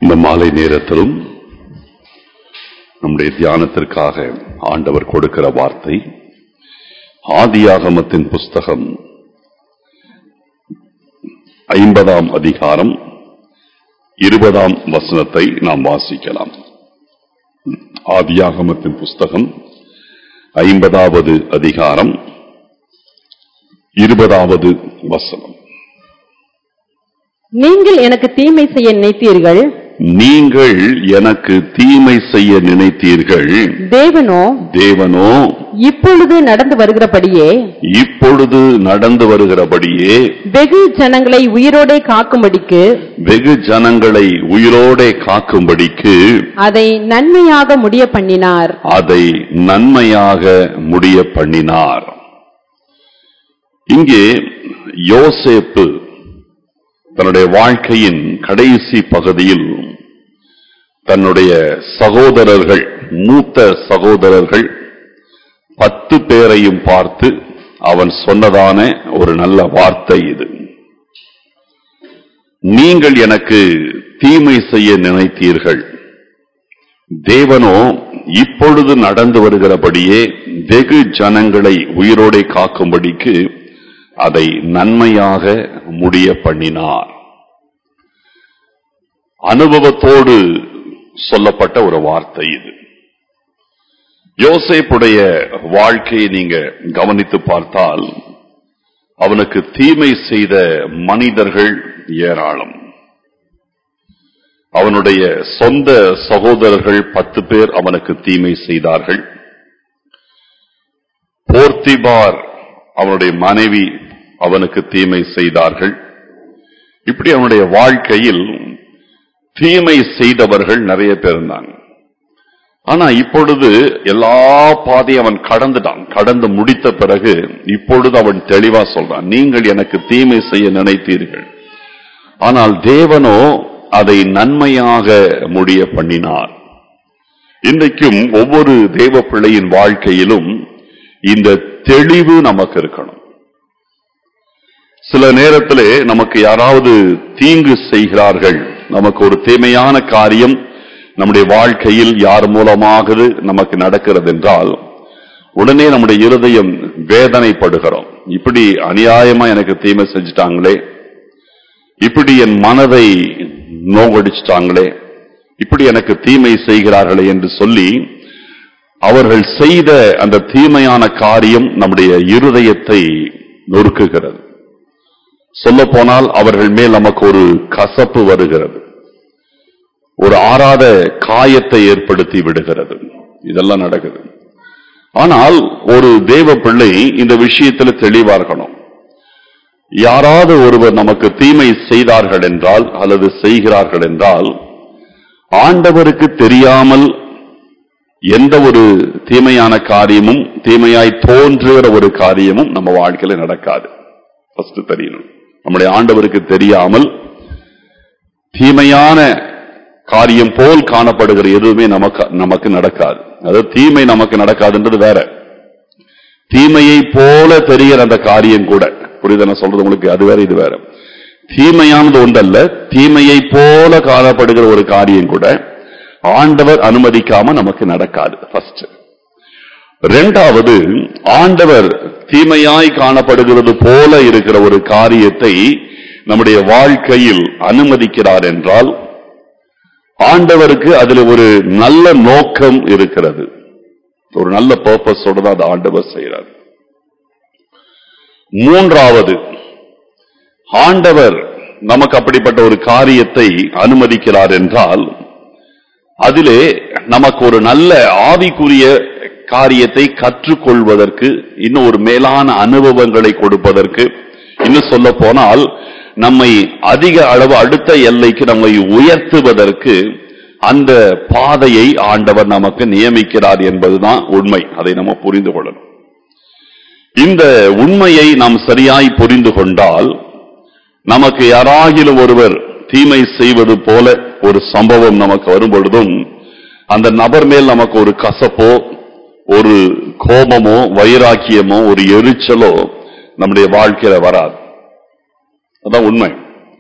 இந்த மாலை நேரத்திலும் நம்முடைய தியானத்திற்காக ஆண்டவர் கொடுக்கிற வார்த்தை ஆதியாகமத்தின் புஸ்தகம் ஐம்பதாம் அதிகாரம் இருபதாம் வசனத்தை நாம் வாசிக்கலாம் ஆதியாகமத்தின் புஸ்தகம் ஐம்பதாவது அதிகாரம் இருபதாவது வசனம் நீங்கள் எனக்கு தீமை செய்ய நினைத்தீர்கள் நீங்கள் எனக்கு தீமை செய்ய நினைத்தீர்கள் தேவனோ தேவனோ இப்பொழுது நடந்து வருகிறபடியே இப்பொழுது நடந்து வருகிறபடியே வெகு ஜனங்களை உயிரோடே காக்கும்படிக்கு வெகு ஜனங்களை உயிரோடே காக்கும்படிக்கு அதை நன்மையாக முடிய பண்ணினார் அதை நன்மையாக முடிய பண்ணினார் இங்கே யோசேப்பு தன்னுடைய வாழ்க்கையின் கடைசி பகுதியில் தன்னுடைய சகோதரர்கள் மூத்த சகோதரர்கள் பத்து பேரையும் பார்த்து அவன் சொன்னதான ஒரு நல்ல வார்த்தை இது நீங்கள் எனக்கு தீமை செய்ய நினைத்தீர்கள் தேவனோ இப்பொழுது நடந்து வருகிறபடியே வெகு ஜனங்களை உயிரோடே காக்கும்படிக்கு அதை நன்மையாக முடிய பண்ணினார் அனுபவத்தோடு சொல்லப்பட்ட ஒரு வார்த்தை இது யோசேப்புடைய வாழ்க்கையை நீங்க கவனித்து பார்த்தால் அவனுக்கு தீமை செய்த மனிதர்கள் ஏராளம் அவனுடைய சொந்த சகோதரர்கள் பத்து பேர் அவனுக்கு தீமை செய்தார்கள் போர்த்திபார் அவனுடைய மனைவி அவனுக்கு தீமை செய்தார்கள் இப்படி அவனுடைய வாழ்க்கையில் தீமை செய்தவர்கள் நிறைய பேர் இருந்தாங்க ஆனா இப்பொழுது எல்லா பாதையும் அவன் கடந்துட்டான் கடந்து முடித்த பிறகு இப்பொழுது அவன் தெளிவா சொல்றான் நீங்கள் எனக்கு தீமை செய்ய நினைத்தீர்கள் ஆனால் தேவனோ அதை நன்மையாக முடிய பண்ணினார் இன்றைக்கும் ஒவ்வொரு தேவ பிள்ளையின் வாழ்க்கையிலும் இந்த தெளிவு நமக்கு இருக்கணும் சில நேரத்திலே நமக்கு யாராவது தீங்கு செய்கிறார்கள் நமக்கு ஒரு தீமையான காரியம் நம்முடைய வாழ்க்கையில் யார் மூலமாக நமக்கு நடக்கிறது என்றால் உடனே நம்முடைய இருதயம் வேதனைப்படுகிறோம் இப்படி அநியாயமா எனக்கு தீமை செஞ்சுட்டாங்களே இப்படி என் மனதை நோகடிச்சிட்டாங்களே இப்படி எனக்கு தீமை செய்கிறார்களே என்று சொல்லி அவர்கள் செய்த அந்த தீமையான காரியம் நம்முடைய இருதயத்தை நொறுக்குகிறது சொல்ல போனால் அவர்கள் மேல் நமக்கு ஒரு கசப்பு வருகிறது ஒரு ஆறாத காயத்தை ஏற்படுத்தி விடுகிறது இதெல்லாம் நடக்குது ஆனால் ஒரு தேவ பிள்ளை இந்த விஷயத்துல தெளிவா இருக்கணும் யாராவது ஒருவர் நமக்கு தீமை செய்தார்கள் என்றால் அல்லது செய்கிறார்கள் என்றால் ஆண்டவருக்கு தெரியாமல் எந்த ஒரு தீமையான காரியமும் தீமையாய் தோன்றுகிற ஒரு காரியமும் நம்ம வாழ்க்கையில நடக்காது ஃபர்ஸ்ட் தெரியணும் நம்முடைய ஆண்டவருக்கு தெரியாமல் தீமையான காரியம் போல் காணப்படுகிற எதுவுமே நமக்கு நமக்கு நடக்காது அதாவது தீமை நமக்கு நடக்காதுன்றது வேற தீமையை போல தெரிகிற அந்த காரியம் கூட புரியுது நான் சொல்றது உங்களுக்கு அது வேற இது வேற தீமையானது ஒன்றல்ல தீமையை போல காணப்படுகிற ஒரு காரியம் கூட ஆண்டவர் அனுமதிக்காம நமக்கு நடக்காது ஃபர்ஸ்ட் ரெண்டாவது ஆண்டவர் தீமையாய் காணப்படுகிறது போல இருக்கிற ஒரு காரியத்தை நம்முடைய வாழ்க்கையில் அனுமதிக்கிறார் என்றால் ஆண்டவருக்கு அதுல ஒரு நல்ல நோக்கம் இருக்கிறது ஒரு நல்ல பர்பஸோட தான் அது ஆண்டவர் செய்கிறார் மூன்றாவது ஆண்டவர் நமக்கு அப்படிப்பட்ட ஒரு காரியத்தை அனுமதிக்கிறார் என்றால் அதிலே நமக்கு ஒரு நல்ல ஆவிக்குரிய காரியத்தை கற்றுக்கொள்வதற்கு இன்னும் ஒரு மேலான அனுபவங்களை கொடுப்பதற்கு இன்னும் சொல்ல போனால் நம்மை அதிக அளவு அடுத்த எல்லைக்கு நம்மை உயர்த்துவதற்கு அந்த பாதையை ஆண்டவர் நமக்கு நியமிக்கிறார் என்பதுதான் உண்மை அதை நம்ம புரிந்து கொள்ளணும் இந்த உண்மையை நாம் சரியாய் புரிந்து கொண்டால் நமக்கு யாராகிலும் ஒருவர் தீமை செய்வது போல ஒரு சம்பவம் நமக்கு வரும் பொழுதும் அந்த நபர் மேல் நமக்கு ஒரு கசப்போ ஒரு கோபமோ வைராக்கியமோ ஒரு எரிச்சலோ நம்முடைய வாழ்க்கையில வராது அதான் உண்மை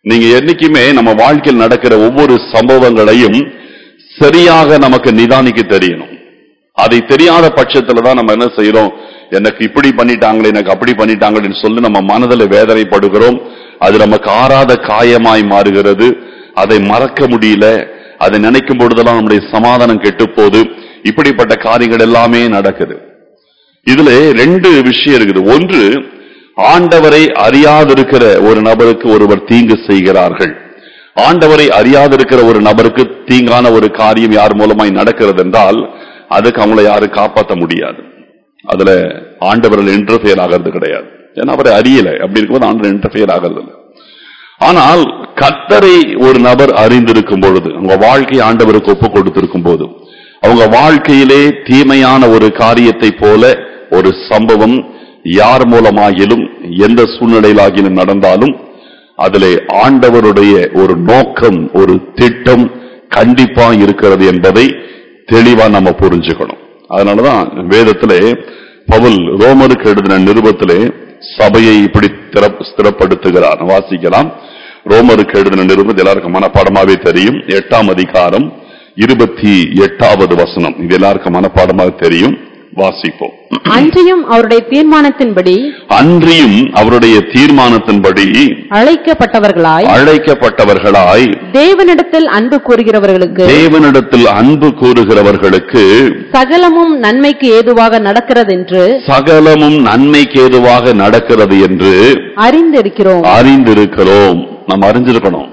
நீங்க என்னைக்குமே நம்ம வாழ்க்கையில் நடக்கிற ஒவ்வொரு சம்பவங்களையும் சரியாக நமக்கு நிதானிக்க தெரியணும் அதை தெரியாத பட்சத்துல தான் நம்ம என்ன செய்யறோம் எனக்கு இப்படி பண்ணிட்டாங்களே எனக்கு அப்படி பண்ணிட்டாங்களேன்னு சொல்லி நம்ம மனதில் வேதனைப்படுகிறோம் அது நமக்கு ஆறாத காயமாய் மாறுகிறது அதை மறக்க முடியல அதை நினைக்கும் பொழுதெல்லாம் நம்முடைய சமாதானம் கெட்டு போகுது இப்படிப்பட்ட காரியங்கள் எல்லாமே நடக்குது இதுல ரெண்டு விஷயம் இருக்குது ஒன்று ஆண்டவரை அறியாதிருக்கிற ஒரு நபருக்கு ஒருவர் தீங்கு செய்கிறார்கள் ஆண்டவரை அறியாதிருக்கிற ஒரு நபருக்கு தீங்கான ஒரு காரியம் யார் மூலமாய் நடக்கிறது என்றால் அதுக்கு அவங்கள யாரும் காப்பாற்ற முடியாது அதுல ஆண்டவர்கள் இன்டர்ஃபியர் ஆகிறது கிடையாது ஏன்னா அவரை அறியல அப்படி இருக்கும்போது ஆண்டவர் இன்டர்ஃபியர் ஆகிறது இல்லை ஆனால் கத்தரை ஒரு நபர் அறிந்திருக்கும் பொழுது அவங்க வாழ்க்கை ஆண்டவருக்கு ஒப்பு கொடுத்திருக்கும் போது அவங்க வாழ்க்கையிலே தீமையான ஒரு காரியத்தை போல ஒரு சம்பவம் யார் மூலமாகிலும் எந்த சூழ்நிலையிலாகிலும் நடந்தாலும் அதிலே ஆண்டவருடைய ஒரு நோக்கம் ஒரு திட்டம் கண்டிப்பா இருக்கிறது என்பதை தெளிவா நம்ம புரிஞ்சுக்கணும் அதனாலதான் வேதத்திலே பவுல் ரோமருக்கு எழுதின நிருபத்திலே சபையை இப்படி திற- ஸ்திரப்படுத்துகிறார் வாசிக்கலாம் ரோமருக்கு எழுதின நிருபம் எல்லாருக்கும் மனப்பாடமாவே தெரியும் எட்டாம் அதிகாரம் இருபத்தி எட்டாவது வசனம் இது எல்லாருக்கும் மனப்பாடமாக தெரியும் வாசிப்போம் அன்றியும் அவருடைய தீர்மானத்தின்படி அன்றியும் அவருடைய தீர்மானத்தின்படி அழைக்கப்பட்டவர்களாய் அழைக்கப்பட்டவர்களாய் தேவனிடத்தில் அன்பு கூறுகிறவர்களுக்கு தேவனிடத்தில் அன்பு கூறுகிறவர்களுக்கு சகலமும் நன்மைக்கு ஏதுவாக நடக்கிறதென்று சகலமும் நன்மைக்கு ஏதுவாக நடக்கிறது என்று அறிந்திருக்கிறோம் அறிந்திருக்கிறோம் நாம் அறிஞ்சிருக்கணும்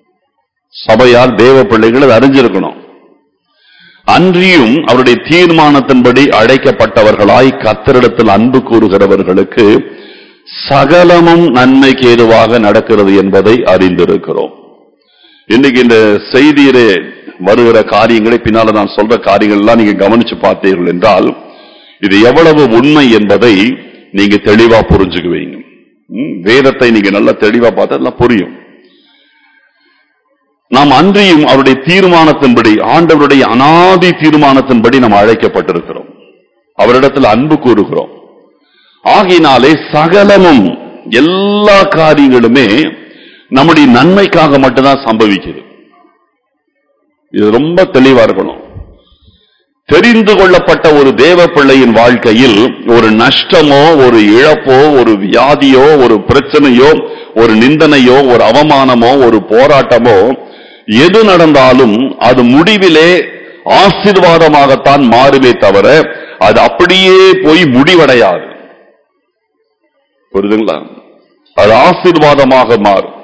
சபையார் தேவ பிள்ளைகள் அதை அறிஞ்சிருக்கணும் அன்றியும் அவருடைய தீர்மானத்தின்படி அழைக்கப்பட்டவர்களாய் கத்தரிடத்தில் அன்பு கூறுகிறவர்களுக்கு சகலமும் நன்மைக்கு ஏதுவாக நடக்கிறது என்பதை அறிந்திருக்கிறோம் இன்னைக்கு இந்த செய்தியிலே வருகிற காரியங்களை பின்னால நான் சொல்ற காரியங்கள் எல்லாம் நீங்க கவனிச்சு பார்த்தீர்கள் என்றால் இது எவ்வளவு உண்மை என்பதை நீங்க தெளிவா புரிஞ்சுக்குவீங்க ம், வேதத்தை நீங்க நல்லா தெளிவா பார்த்தா எல்லாம் புரியும் நாம் அன்றியும் அவருடைய தீர்மானத்தின்படி ஆண்டவருடைய அனாதி தீர்மானத்தின்படி நாம் அழைக்கப்பட்டிருக்கிறோம் அவரிடத்தில் அன்பு கூறுகிறோம் ஆகையினாலே சகலமும் எல்லா காரியங்களுமே நம்முடைய நன்மைக்காக மட்டும்தான் சம்பவிக்குது இது ரொம்ப தெளிவா இருக்கணும் தெரிந்து கொள்ளப்பட்ட ஒரு தேவ பிள்ளையின் வாழ்க்கையில் ஒரு நஷ்டமோ ஒரு இழப்போ ஒரு வியாதியோ ஒரு பிரச்சனையோ ஒரு நிந்தனையோ ஒரு அவமானமோ ஒரு போராட்டமோ எது நடந்தாலும் அது முடிவிலே ஆசீர்வாதமாகத்தான் மாறுமே தவிர அது அப்படியே போய் முடிவடையாது புரியுதுங்களா அது ஆசீர்வாதமாக மாறும்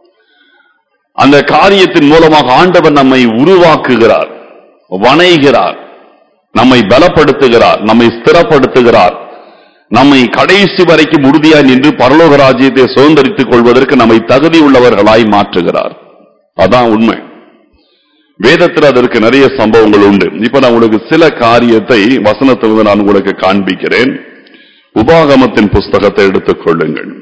அந்த காரியத்தின் மூலமாக ஆண்டவர் நம்மை உருவாக்குகிறார் வணைகிறார் நம்மை பலப்படுத்துகிறார் நம்மை ஸ்திரப்படுத்துகிறார் நம்மை கடைசி வரைக்கும் உறுதியாய் நின்று பரலோக ராஜ்யத்தை சுதந்திரித்துக் கொள்வதற்கு நம்மை தகுதி உள்ளவர்களாய் மாற்றுகிறார் அதான் உண்மை வேதத்தில் அதற்கு நிறைய சம்பவங்கள் உண்டு இப்ப நான் உங்களுக்கு சில காரியத்தை வசனத்திலிருந்து நான் உங்களுக்கு காண்பிக்கிறேன் உபாகமத்தின் புஸ்தகத்தை எடுத்துக் கொள்ளுங்கள்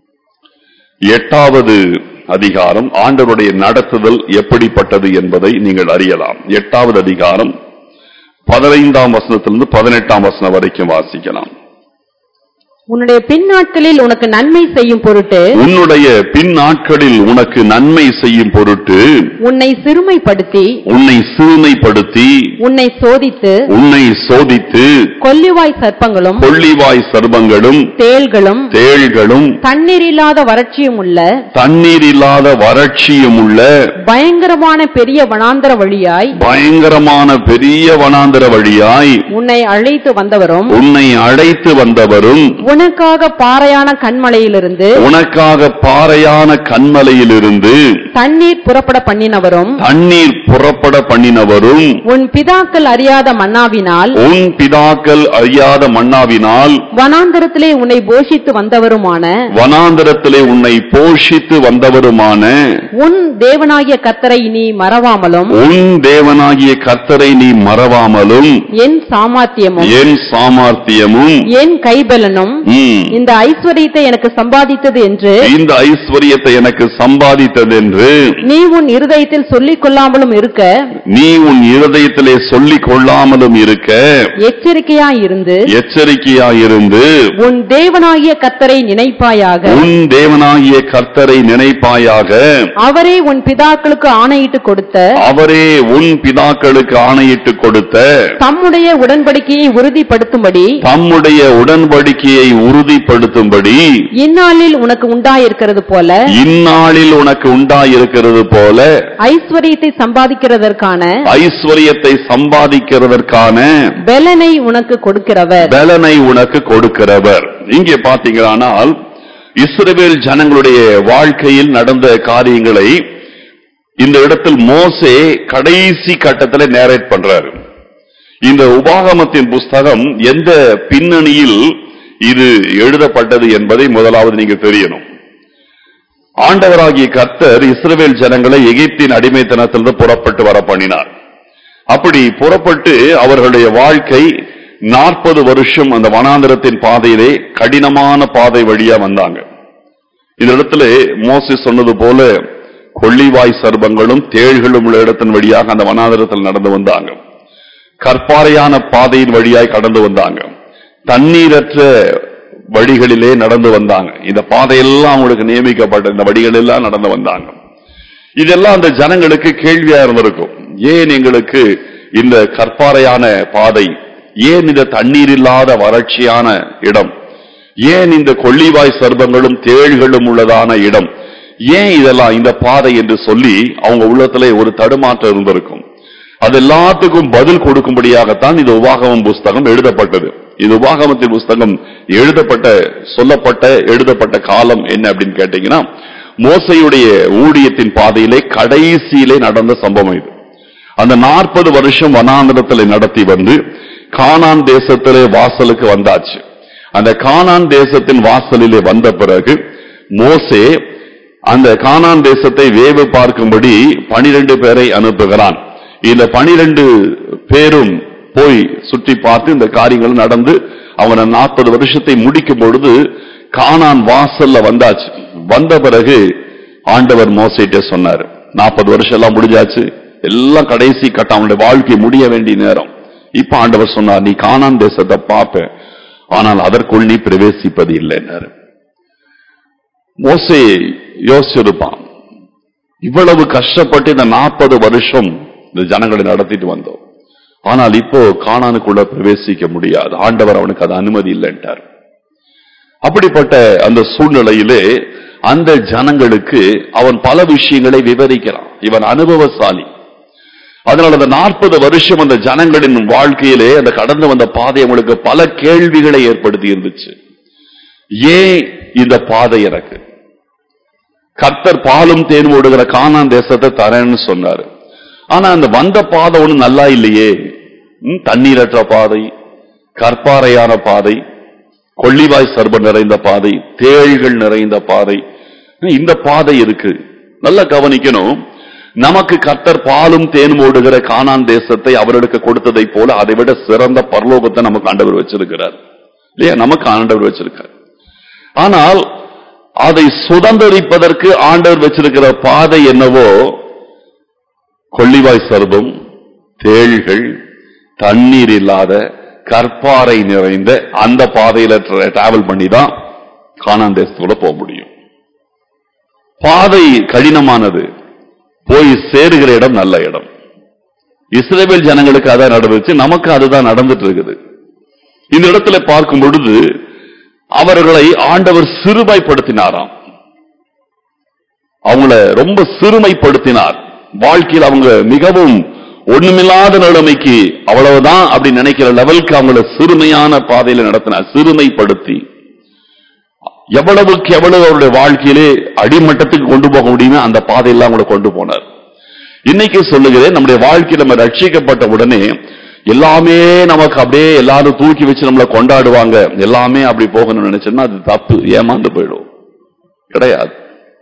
எட்டாவது அதிகாரம் ஆண்டவருடைய நடத்துதல் எப்படிப்பட்டது என்பதை நீங்கள் அறியலாம் எட்டாவது அதிகாரம் பதினைந்தாம் வசனத்திலிருந்து பதினெட்டாம் வசனம் வரைக்கும் வாசிக்கலாம் உன்னுடைய பின்னாட்களில் உனக்கு நன்மை செய்யும் பொருட்டு உன்னுடைய பின் நாட்களில் உனக்கு நன்மை செய்யும் பொருட்டு உன்னை சிறுமைப்படுத்தி உன்னை சிறுமைப்படுத்தி உன்னை சோதித்து உன்னை சோதித்து கொல்லிவாய் சர்ப்பங்களும் கொள்ளிவாய் சர்வங்களும் தேள்களும் தேள்களும் தண்ணீர் இல்லாத வறட்சியும் உள்ள தண்ணீர் இல்லாத வறட்சியும் உள்ள பயங்கரமான பெரிய வனாந்தர வழியாய் பயங்கரமான பெரிய வனாந்தர வழியாய் உன்னை அழைத்து வந்தவரும் உன்னை அழைத்து வந்தவரும் உனக்காக பாறையான கண்மலையிலிருந்து உனக்காக பாறையான கண்மலையிலிருந்து தண்ணீர் புறப்பட பண்ணினவரும் தண்ணீர் புறப்பட பண்ணினவரும் உன் பிதாக்கள் அறியாத மன்னாவினால் உன் பிதாக்கள் அறியாத மன்னாவினால் வனாந்தரத்திலே உன்னை போஷித்து வந்தவருமான வனாந்தரத்திலே உன்னை போஷித்து வந்தவருமான உன் தேவனாகிய கத்தரை நீ மறவாமலும் உன் தேவனாகிய கர்த்தரை நீ மறவாமலும் என் சாமர்த்தியமும் என் சாமர்த்தியமும் என் கைபலனும் ம். இந்த ஐஸ்வர்யத்தை எனக்கு சம்பாதித்தது என்று இந்த ஐஸ்வர்யத்தை எனக்கு சம்பாதித்தது என்று நீ உன் இருதயத்தில் சொல்லிக் கொள்ளாமலும் இருக்க நீ உன் இருதயத்திலே சொல்லிக் கொள்ளாமலும் இருக்க எச்சரிக்கையாயிருந்து எச்சரிக்கையாயிருந்து உன் தேவனாகிய கத்தரை நினைப்பாயாக உன் தேவனாகிய கர்த்தரை நினைப்பாயாக அவரே உன் பிதாக்களுக்கு ஆணையிட்டு கொடுத்த அவரே உன் பிதாக்களுக்கு ஆணையிட்டு கொடுத்த தம்முடைய உடன்படிக்கையை உறுதிப்படுத்தும்படி தம்முடைய உடன்படிக்கையை உறுதிப்படுத்தும்படி இந்நாளில் உனக்கு உண்டாயிருக்கிறது போல இந்நாளில் உனக்கு உண்டாயிருக்கிறது போல ஐஸ்வர்யத்தை சம்பாதிக்கிறதற்கான ஐஸ்வர்யத்தை சம்பாதிக்கிறதற்கான பெலனை உனக்கு கொடுக்கிறவர் பலனை உனக்கு கொடுக்கிறவர் இங்கே பாத்தீங்களானால் இஸ்ரவேல் ஜனங்களுடைய வாழ்க்கையில் நடந்த காரியங்களை இந்த இடத்தில் மோசே கடைசி கட்டத்துல நேரேட் பண்றாரு இந்த உபாகமத்தின் புஸ்தகம் எந்த பின்னணியில் இது எழுதப்பட்டது என்பதை முதலாவது நீங்க தெரியணும் ஆண்டவராகிய கர்த்தர் இஸ்ரவேல் ஜனங்களை எகிப்தின் அடிமைத்தனத்திலிருந்து புறப்பட்டு வர பண்ணினார் அப்படி புறப்பட்டு அவர்களுடைய வாழ்க்கை நாற்பது வருஷம் அந்த வனாந்திரத்தின் பாதையிலே கடினமான பாதை வழியா வந்தாங்க இந்த இடத்துல மோசி சொன்னது போல கொள்ளிவாய் சர்பங்களும் தேள்களும் உள்ள இடத்தின் வழியாக அந்த வனாந்திரத்தில் நடந்து வந்தாங்க கற்பாறையான பாதையின் வழியாய் கடந்து வந்தாங்க தண்ணீரற்ற வழிகளிலே நடந்து வந்தாங்க இந்த பாதையெல்லாம் அவங்களுக்கு நியமிக்கப்பட்ட இந்த வழிகளெல்லாம் நடந்து வந்தாங்க இதெல்லாம் அந்த ஜனங்களுக்கு கேள்வியா இருந்திருக்கும் ஏன் எங்களுக்கு இந்த கற்பாறையான பாதை ஏன் இந்த தண்ணீர் இல்லாத வறட்சியான இடம் ஏன் இந்த கொள்ளிவாய் சர்பங்களும் தேள்களும் உள்ளதான இடம் ஏன் இதெல்லாம் இந்த பாதை என்று சொல்லி அவங்க உள்ளத்திலே ஒரு தடுமாற்றம் இருந்திருக்கும் அது எல்லாத்துக்கும் பதில் கொடுக்கும்படியாகத்தான் இந்த உபாகமம் புஸ்தகம் எழுதப்பட்டது இது உபாகமத்தின் புஸ்தகம் எழுதப்பட்ட சொல்லப்பட்ட எழுதப்பட்ட காலம் என்ன அப்படின்னு கேட்டீங்கன்னா மோசையுடைய ஊழியத்தின் பாதையிலே கடைசியிலே நடந்த சம்பவம் இது அந்த நாற்பது வருஷம் வனாந்திரத்திலே நடத்தி வந்து கானான் தேசத்திலே வாசலுக்கு வந்தாச்சு அந்த கானான் தேசத்தின் வாசலிலே வந்த பிறகு மோசே அந்த கானான் தேசத்தை வேவு பார்க்கும்படி பனிரெண்டு பேரை அனுப்புகிறான் இந்த பனிரெண்டு பேரும் போய் சுற்றி பார்த்து இந்த காரியங்கள் நடந்து அவன நாற்பது வருஷத்தை முடிக்கும் பொழுது கானான் வாசல்ல வந்தாச்சு வந்த பிறகு ஆண்டவர் மோசைட்ட சொன்னார் நாற்பது வருஷம் எல்லாம் முடிஞ்சாச்சு எல்லாம் கடைசி கட்டம் அவனுடைய வாழ்க்கை முடிய வேண்டிய நேரம் இப்ப ஆண்டவர் சொன்னார் நீ கானான் தேசத்தை பார்ப்ப ஆனால் அதற்குள் நீ பிரவேசிப்பது இல்லைன்னாரு மோசே யோசிச்சிருப்பான் இவ்வளவு கஷ்டப்பட்டு இந்த நாற்பது வருஷம் இந்த ஜனங்களை நடத்திட்டு வந்தோம் ஆனால் இப்போ கானானுக்குள்ள பிரவேசிக்க முடியாது ஆண்டவர் அவனுக்கு அது அனுமதி இல்லைன்ட்டார் அப்படிப்பட்ட அந்த சூழ்நிலையிலே அந்த ஜனங்களுக்கு அவன் பல விஷயங்களை விவரிக்கிறான் இவன் அனுபவசாலி அதனால அந்த நாற்பது வருஷம் அந்த ஜனங்களின் வாழ்க்கையிலே அந்த கடந்து வந்த பாதை அவங்களுக்கு பல கேள்விகளை ஏற்படுத்தி இருந்துச்சு ஏன் இந்த பாதை எனக்கு கர்த்தர் பாலும் தேன் ஓடுகிற கானான் தேசத்தை தரேன்னு சொன்னாரு ஆனா அந்த வந்த பாதை ஒண்ணு நல்லா இல்லையே ம், தண்ணீரற்ற பாதை கற்பாறையான பாதை கொள்ளிவாய் சர்பம் நிறைந்த பாதை தேள்கள் நிறைந்த பாதை இந்த பாதை இருக்கு நல்லா கவனிக்கணும் நமக்கு கர்த்தர் பாலும் தேனும் ஓடுகிற கானான் தேசத்தை அவர்களுக்கு கொடுத்ததை போல அதை விட சிறந்த பரலோகத்தை நமக்கு ஆண்டவர் வச்சிருக்கிறார் இல்லையா நமக்கு ஆண்டவர் வச்சிருக்கார் ஆனால் அதை சுதந்திரிப்பதற்கு ஆண்டவர் வச்சிருக்கிற பாதை என்னவோ கொள்ளிவாய் சர்பம் தேள்கள் தண்ணீர் இல்லாத கற்பாறை நிறைந்த அந்த பாதையில டிராவல் பண்ணி தான் கானான் தேசத்துக்குள்ள போக முடியும் பாதை கடினமானது போய் சேருகிற இடம் நல்ல இடம் இஸ்ரேல் ஜனங்களுக்கு அதான் நடந்துச்சு நமக்கு அதுதான் நடந்துட்டு இருக்குது இந்த இடத்துல பார்க்கும் பொழுது அவர்களை ஆண்டவர் சிறுமைப்படுத்தினாராம் அவங்கள ரொம்ப சிறுமைப்படுத்தினார் வாழ்க்கையில் அவங்க மிகவும் ஒண்ணுமில்லாத நிலைமைக்கு அவ்வளவுதான் அப்படி நினைக்கிற லெவலுக்கு அவங்கள சிறுமையான பாதையில நடத்தினார் சிறுமைப்படுத்தி எவ்வளவுக்கு எவ்வளவு அவருடைய வாழ்க்கையிலே அடிமட்டத்துக்கு கொண்டு போக முடியுமோ அந்த பாதையெல்லாம் அவங்களை கொண்டு போனார் இன்னைக்கு சொல்லுகிறேன் நம்முடைய வாழ்க்கையில் நம்ம ரட்சிக்கப்பட்ட உடனே எல்லாமே நமக்கு அப்படியே எல்லாரும் தூக்கி வச்சு நம்மளை கொண்டாடுவாங்க எல்லாமே அப்படி போகணும்னு நினைச்சோம்னா அது தப்பு ஏமாந்து போயிடும் கிடையாது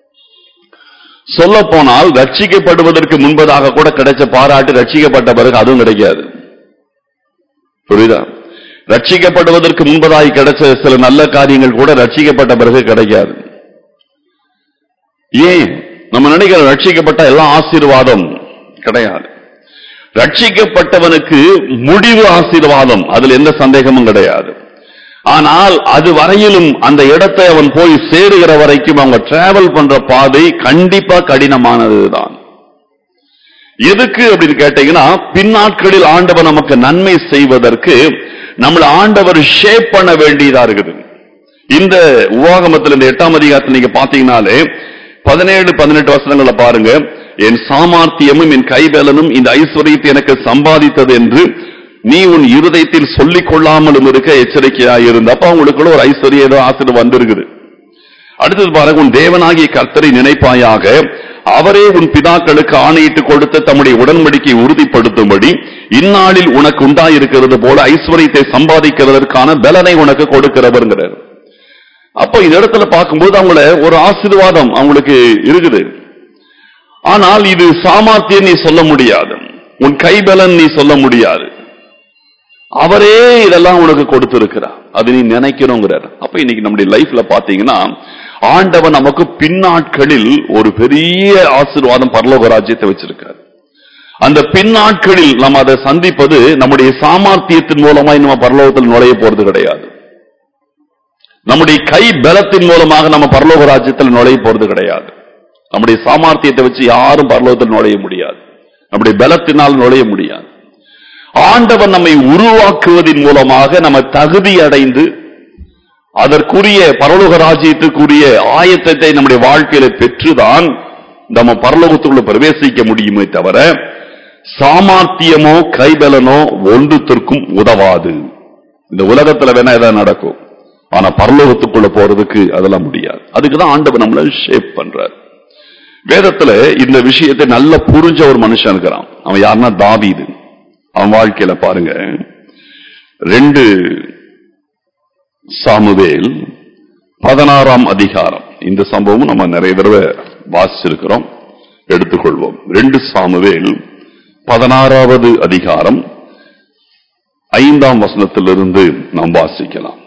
சொல்ல போனால் ரட்சிக்கப்படுவதற்கு முன்பதாக கூட கிடைச்ச பாராட்டு ரட்சிக்கப்பட்ட பிறகு அதுவும் கிடைக்காது புரியுதா ரட்சிக்கப்படுவதற்கு முன்பதாய் கிடைச்ச சில நல்ல காரியங்கள் கூட ரட்சிக்கப்பட்ட பிறகு கிடைக்காது ஏன் நம்ம நினைக்கிற ரட்சிக்கப்பட்ட எல்லாம் ஆசீர்வாதம் கிடையாது ரட்சிக்கப்பட்டவனுக்கு முடிவு ஆசீர்வாதம் அதுல எந்த சந்தேகமும் கிடையாது ஆனால் அது வரையிலும் அந்த இடத்தை அவன் போய் சேருகிற வரைக்கும் அவங்க டிராவல் பண்ற பாதை கண்டிப்பா கடினமானதுதான் எதுக்கு அப்படின்னு கேட்டீங்கன்னா பின்னாட்களில் ஆண்டவர் நமக்கு நன்மை செய்வதற்கு நம்மள ஆண்டவர் ஷேப் பண்ண வேண்டியதா இருக்குது இந்த உவாகமத்தில் இந்த எட்டாம் அதிகாரத்தில் நீங்க பாத்தீங்கன்னாலே பதினேழு பதினெட்டு வசனங்களை பாருங்க என் சாமார்த்தியமும் என் கைபலனும் இந்த ஐஸ்வர்யத்தை எனக்கு சம்பாதித்தது என்று நீ உன் இருதயத்தில் சொல்லிக் கொள்ளாமலும் இருக்க எச்சரிக்கையாக இருந்த அப்ப அவங்களுக்குள்ள ஒரு ஐஸ்வர்யம் ஏதோ ஆசிரியர் வந்திருக்குது அடுத்தது பாருங்க உன் தேவனாகிய கர்த்தரை நினைப்பாயாக அவரே உன் பிதாக்களுக்கு ஆணையிட்டு கொடுத்த தம்முடைய உடன்படிக்கை உறுதிப்படுத்தும்படி இந்நாளில் உனக்கு உண்டாயிருக்கிறது போல ஐஸ்வர்யத்தை சம்பாதிக்கிறதற்கான பலனை உனக்கு கொடுக்கிறவர்ங்கிறார் அப்போ இந்த இடத்துல பார்க்கும்போது அவங்கள ஒரு ஆசீர்வாதம் அவங்களுக்கு இருக்குது ஆனால் இது சாமர்த்தியம் நீ சொல்ல முடியாது உன் கைபலன் நீ சொல்ல முடியாது அவரே இதெல்லாம் உனக்கு கொடுத்திருக்கிறார் அது நீ நினைக்கணுங்கிறார் அப்ப இன்னைக்கு நம்முடைய லைஃப்ல பாத்தீங்கன்னா ஆண்டவன் நமக்கு பின்னாட்களில் ஒரு பெரிய ஆசீர்வாதம் பரலோக ராஜ்யத்தை வச்சிருக்கார் அந்த பின்னாட்களில் நம்ம அதை சந்திப்பது நம்முடைய சாமர்த்தியத்தின் மூலமா நம்ம பரலோகத்தில் நுழைய போறது கிடையாது நம்முடைய கை பலத்தின் மூலமாக நம்ம பரலோக ராஜ்யத்தில் நுழைய போறது கிடையாது நம்முடைய சாமர்த்தியத்தை வச்சு யாரும் பரலோகத்தில் நுழைய முடியாது நம்முடைய பலத்தினால் நுழைய முடியாது ஆண்டவன் நம்மை உருவாக்குவதன் மூலமாக நம்ம தகுதி அடைந்து அதற்குரிய பரலோக ராஜ்யத்துக்குரிய ஆயத்தத்தை நம்முடைய வாழ்க்கையில பெற்றுதான் நம்ம பரலோகத்துக்குள்ள பிரவேசிக்க முடியுமே தவிர சாமர்த்தியமோ கைபலனோ ஒன்றுத்திற்கும் உதவாது இந்த உலகத்துல வேணா ஏதாவது நடக்கும் ஆனா பரலோகத்துக்குள்ள போறதுக்கு அதெல்லாம் முடியாது அதுக்குதான் ஆண்டவர் நம்மள ஷேப் பண்றார் வேதத்துல இந்த விஷயத்தை நல்லா புரிஞ்ச ஒரு மனுஷன் இருக்கிறான் அவன் யாருன்னா தாவீது அவன் வாழ்க்கையில பாருங்க ரெண்டு சாமுவேல் பதினாறாம் அதிகாரம் இந்த சம்பவம் நம்ம நிறைய தடவை வாசிச்சிருக்கிறோம் எடுத்துக்கொள்வோம் ரெண்டு சாமுவேல் பதினாறாவது அதிகாரம் ஐந்தாம் வசனத்திலிருந்து நாம் வாசிக்கலாம்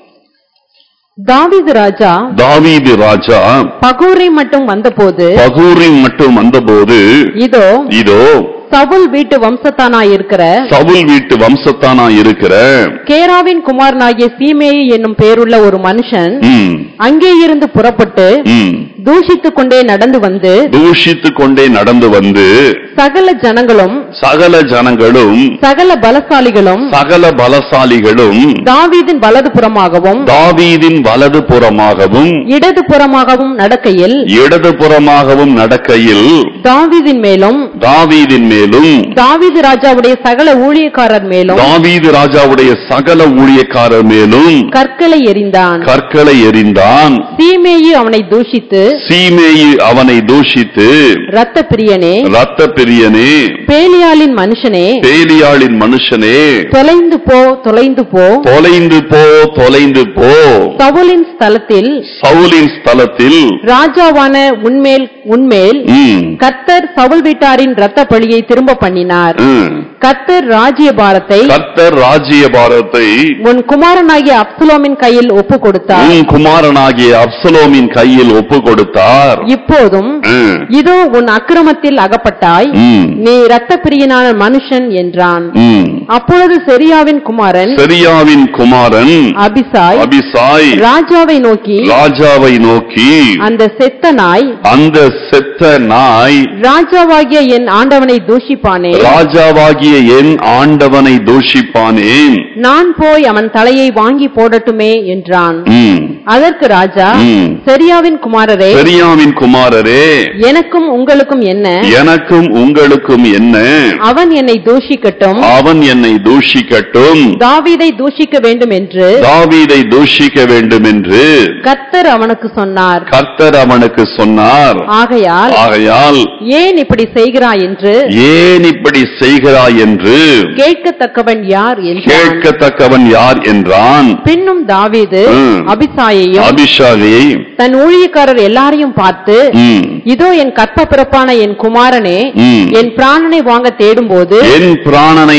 தாவீது ராஜா தாவீது ராஜா பகூரை மட்டும் வந்தபோது பகூரின் மட்டும் வந்தபோது இதோ இதோ சவுல் வீட்டு வம்சத்தானாயிருக்கிற சவுல் வீட்டு வம்சத்தானா இருக்கிற கேராவின் குமாரனாகிய சீமேயி என்னும் பேருள்ள ஒரு மனுஷன் ம், அங்கே இருந்து புறப்பட்டு ம், தூஷித்துக் கொண்டே நடந்து வந்து தூஷித்துக் கொண்டே நடந்து வந்து சகல ஜனங்களும் சகல ஜனங்களும் சகல பலசாலிகளும் சகல பலசாலிகளும் தாவீதின் வலது புறமாகவும் தாவீதின் வலது புறமாகவும் இடது புறமாகவும் நடக்கையில் இடது புறமாகவும் நடக்கையில் தாவீதின் மேலும் தாவீதின் மேலும் தாவீது ராஜாவுடைய சகல ஊழியக்காரர் மேலும் தாவீது ராஜாவுடைய சகல ஊழியக்காரர் மேலும் கற்களை எறிந்தான் கற்களை எறிந்தான் சீமேயி அவனை தூஷித்து சீமேயி அவனை தூஷித்து இரத்த பிரியனே ரத்த பிரியனே பேலியாளின் மனுஷனே பேலியாளின் மனுஷனே தொலைந்து போ தொலைந்து போ தொலைந்து போ தொலைந்து போ சவுலின் ஸ்தலத்தில் சவுலின் ஸ்தலத்தில் ராஜாவான உன்மேல் உன்மேல் ம், கர்த்தர் சவுல் வீட்டாரின் இரத்த பழியை திரும்ப பண்ணினார் ம். கர்த்தர் ராஜ்யபாரத்தை கர்த்தர் ராஜ்ய பாரத்தை உன் குமாரனாகிய அப்சுலோமின் கையில் ஒப்பு கொடுத்தார் உன் குமாரனாகிய அப்சலோமின் கையில் ஒப்பு கொடுத்தார் இப்போதும் ம், இதோ உன் அக்கிரமத்தில் அகப்பட்டாய் ம், நீ இரத்த பிரியனான மனுஷன் என்றான் ம். அப்பொழுது செரியாவின் குமாரன் செரியாவின் குமாரன் அபிசாய் அபிசாய் ராஜாவை நோக்கி ராஜாவை நோக்கி அந்த செத்த நாய் அந்த செத்த நாய் ராஜாவாகிய என் ஆண்டவனை தூஷிப்பானே ராஜாவாகிய என் ஆண்டவனை தூஷிப்பானேன் நான் போய் அவன் தலையை வாங்கி போடட்டுமே என்றான் ம், அதற்கு ராஜா ம். செரியாவின் குமாரரே செரியாவின் குமாரரே எனக்கும் உங்களுக்கும் என்ன எனக்கும் உங்களுக்கும் என்ன அவன் என்னை தூஷிக்கட்டும் அவன் என்னை தூஷிக்கட்டும் தாவீதை தூஷிக்க வேண்டும் என்று தாவீதை தூஷிக்க வேண்டும் என்று கர்த்தர் அவனுக்கு சொன்னார் கர்த்தர் அவனுக்கு சொன்னார் ஆகையால் ஆகையால் ஏன் இப்படி செய்கிறாய் என்று ஏன் இப்படி செய்கிறாய் என்று கேட்கத்தக்கவன் யார் என்றான் கேட்கத்தக்கவன் யார் என்றான் பின்னும் தாவீது ம். அபிசாயையும் அபிஷாகை தன் ஊழியக்காரர் எல்லாரையும் பார்த்து ம், இதோ என் கற்ப பிறப்பான என் குமாரனே ம். என் பிராணனை வாங்க தேடும்போது என் பிராணனை வாங்க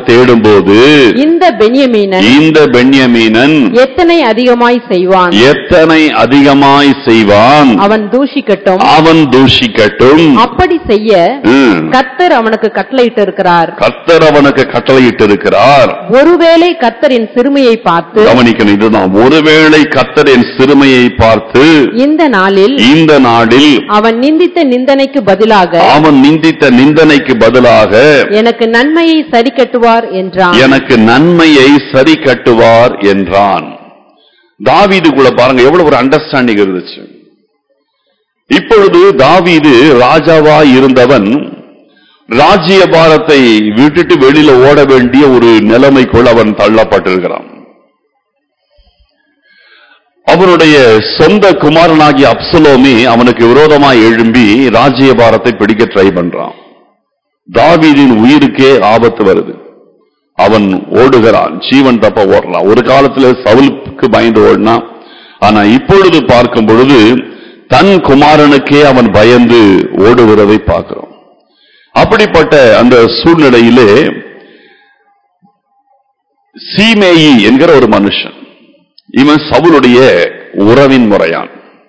தேடும்போது இந்த பென்யமீனன் இந்த பென்யமீனன் எத்தனை அதிகமாய் செய்வான் எத்தனை அதிகமாய் செய்வான் அவன் தூஷிக்கட்டும் அவன் தூஷிக்கட்டும் அப்படி செய்ய ம். கர்த்தர் அவனுக்கு கட்டளையிட்டு இருக்கிறார் கர்த்தர் அவனுக்கு கட்டளையிட்டிருக்கிறார் ஒருவேளை கர்த்தரின் சிறுமையை பார்த்து கவனிக்கணும் இதுதான் ஒருவேளை கர்த்தரின் சிறுமையை பார்த்து இந்த நாளில் இந்த நாளில் அவன் நிந்தித்த நிந்தனைக்கு பதிலாக அவன் நிந்தித்த நிந்தனைக்கு பதிலாக எனக்கு நன்மையை சரி கட்டுவார் என்றான் எனக்கு நன்மையை சரி கட்டுவார் என்றான் தாவீதுக்குள்ள பாருங்க எவ்வளவு ஒரு அண்டர்ஸ்டாண்டிங் இருந்துச்சு இப்பொழுது தாவீது ராஜாவா இருந்தவன் ராஜ்யபாரத்தை விட்டுட்டு வெளியில ஓட வேண்டிய ஒரு நிலைமைக்குள் அவன் தள்ளப்பட்டிருக்கிறான் அவனுடைய சொந்த குமாரனாகிய அப்சலோமி அவனுக்கு விரோதமாய் எழும்பி ராஜ்யபாரத்தை பிடிக்க ட்ரை பண்றான் தாவீதின் உயிருக்கே ஆபத்து வருது அவன் ஓடுகிறான் ஜீவன் தப்ப ஓடுறான் ஒரு காலத்துல சவுலுக்கு பயந்து ஓடினான் ஆனா இப்பொழுது பார்க்கும் பொழுது தன் குமாரனுக்கே அவன் பயந்து ஓடுகிறதை பார்க்கிறோம் அப்படிப்பட்ட அந்த சூழ்நிலையிலே சீமேயி என்கிற ஒரு மனுஷன் இவன் சவுலுடைய உறவின் முறையான்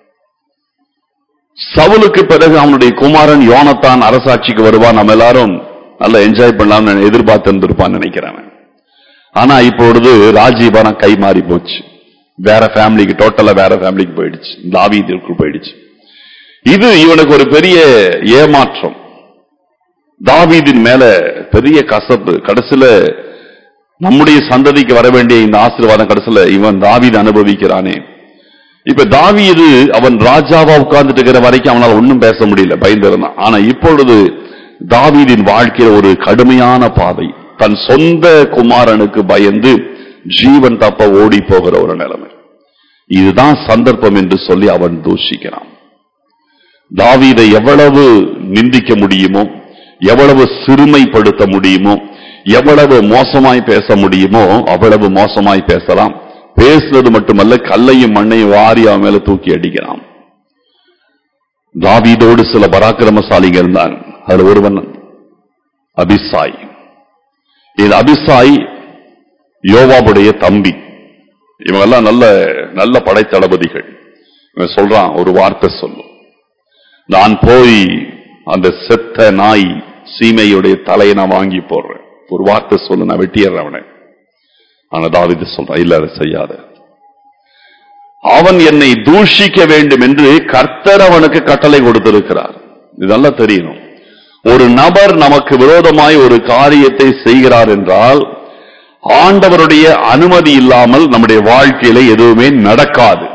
சவுலுக்கு பிறகு அவனுடைய குமாரன் யோனத்தான் அரசாட்சிக்கு வருவான் நம்ம எல்லாரும் நல்லா என்ஜாய் பண்ணலாம்னு எதிர்பார்த்து இருந்திருப்பான்னு நினைக்கிறேன் ஆனா இப்பொழுது ராஜீவானம் கை மாறி போச்சு வேற ஃபேமிலிக்கு டோட்டலா வேற ஃபேமிலிக்கு போயிடுச்சு தாவீதிற்கு போயிடுச்சு இது இவனுக்கு ஒரு பெரிய ஏமாற்றம் தாவீதின் மேல பெரிய கசப்பு கடைசியில நம்முடைய சந்ததிக்கு வர வேண்டிய இந்த ஆசீர்வாதம் கடைசியில இவன் தாவீது அனுபவிக்கிறானே இப்ப தாவீது அவன் ராஜாவா உட்கார்ந்துட்டு இருக்கிற வரைக்கும் அவனால ஒண்ணும் பேச முடியல பயந்திருந்தான் ஆனா இப்பொழுது தாவீதின் வாழ்க்கையில ஒரு கடுமையான பாதை தன் சொந்த குமாரனுக்கு பயந்து ஜீவன் தப்ப ஓடி போகிற ஒரு நிலைமை இதுதான் சந்தர்ப்பம் என்று சொல்லி அவன் தூஷிக்கிறான் தாவீதை எவ்வளவு நிந்திக்க முடியுமோ எவ்வளவு சிறுமைப்படுத்த முடியுமோ எவ்வளவு மோசமாய் பேச முடியுமோ அவ்வளவு மோசமாய் பேசலாம் பேசுறது மட்டுமல்ல கல்லையும் மண்ணையும் வாரி அவன் மேல தூக்கி அடிக்கிறான் தாவீதோடு சில பராக்கிரமசாலிங்க இருந்தாங்க அதுல ஒருவன் அபிசாய் இது அபிசாய் யோவாவுடைய தம்பி இவங்கெல்லாம் நல்ல நல்ல படைத்தளபதிகள் இவன் சொல்றான் ஒரு வார்த்தை சொல்லும் நான் போய் அந்த செத்த நாய் சீமையுடைய தலையை நான் வாங்கி போடுறேன் ஒரு வார்த்தை சொல்லு நான் வெட்டிடுறேன் அவனை ஆனா தாவிது சொல்றான் இல்ல அதை செய்யாத அவன் என்னை தூஷிக்க வேண்டும் என்று கர்த்தர் அவனுக்கு கட்டளை கொடுத்திருக்கிறார் இதெல்லாம் தெரியணும் ஒரு நபர் நமக்கு விரோதமாய் ஒரு காரியத்தை செய்கிறார் என்றால் ஆண்டவருடைய அனுமதி இல்லாமல் நம்முடைய வாழ்க்கையில எதுவுமே நடக்காது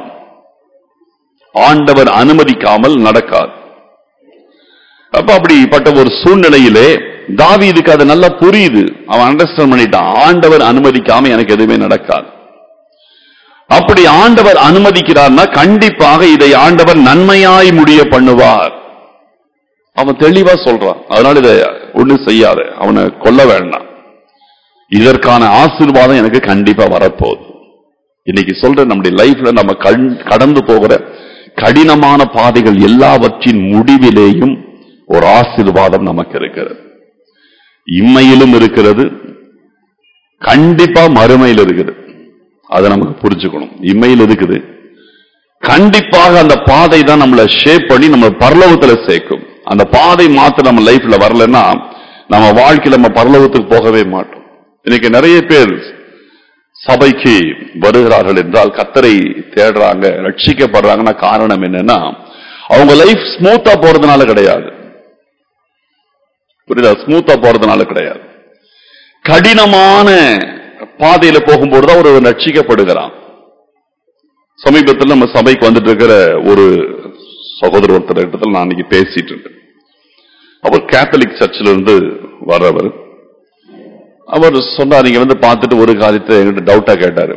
ஆண்டவர் அனுமதிக்காமல் நடக்காது அப்ப அப்படிப்பட்ட ஒரு சூழ்நிலையிலே தாவீதுக்கு அது நல்லா புரியுது அவன் அண்டர்ஸ்டாண்ட் பண்ணிட்டான் ஆண்டவர் அனுமதிக்காம எனக்கு எதுவுமே நடக்காது அப்படி ஆண்டவர் அனுமதிக்கிறார்னா கண்டிப்பாக இதை ஆண்டவர் நன்மையாய் முடிய பண்ணுவார் அவன் தெளிவா சொல்றான் அதனால இதை ஒண்ணு செய்யாத அவனை கொல்ல வேண்டாம் இதற்கான ஆசீர்வாதம் எனக்கு கண்டிப்பா வரப்போகுது இன்னைக்கு சொல்ற நம்முடைய லைஃப்ல நம்ம கண்- கடந்து போகிற கடினமான பாதைகள் எல்லாவற்றின் முடிவிலேயும் ஒரு ஆசீர்வாதம் நமக்கு இருக்கிறது இம்மையிலும் இருக்கிறது கண்டிப்பா மறுமையில் இருக்குது அதை நமக்கு புரிஞ்சுக்கணும் இம்மையில் இருக்குது கண்டிப்பாக அந்த பாதை தான் நம்மளை ஷேப் பண்ணி நம்ம பரலோகத்துல சேர்க்கும் அந்த பாதை மாத்த நம்ம லைஃப்ல வரலன்னா நம்ம வாழ்க்கையில நம்ம பரலோகத்துக்கு போகவே மாட்டோம் இன்னைக்கு நிறைய பேர் சபைக்கு வருகிறார்கள் என்றால் கத்தரை தேடுறாங்க ரட்சிக்கப்படுறாங்கன்னா காரணம் என்னன்னா அவங்க லைஃப் ஸ்மூத்தா போறதுனால கிடையாது புரியுதா ஸ்மூத்தா போறதுனால கிடையாது கடினமான பாதையில போகும்போதுதான் ஒரு ரட்சிக்கப்படுகிறான் சமீபத்தில் நம்ம சபைக்கு வந்துட்டு இருக்கிற ஒரு சகோதரர் ஒருத்தர் இடத்துல நான் அன்னைக்கு பேசிட்டு இருந்தேன் அவர் கேத்தலிக் சர்ச்சில் இருந்து வர்றவர் அவர் சொன்னார் நீங்க வந்து பார்த்துட்டு ஒரு காரியத்தை என்கிட்ட டவுட்டா கேட்டாரு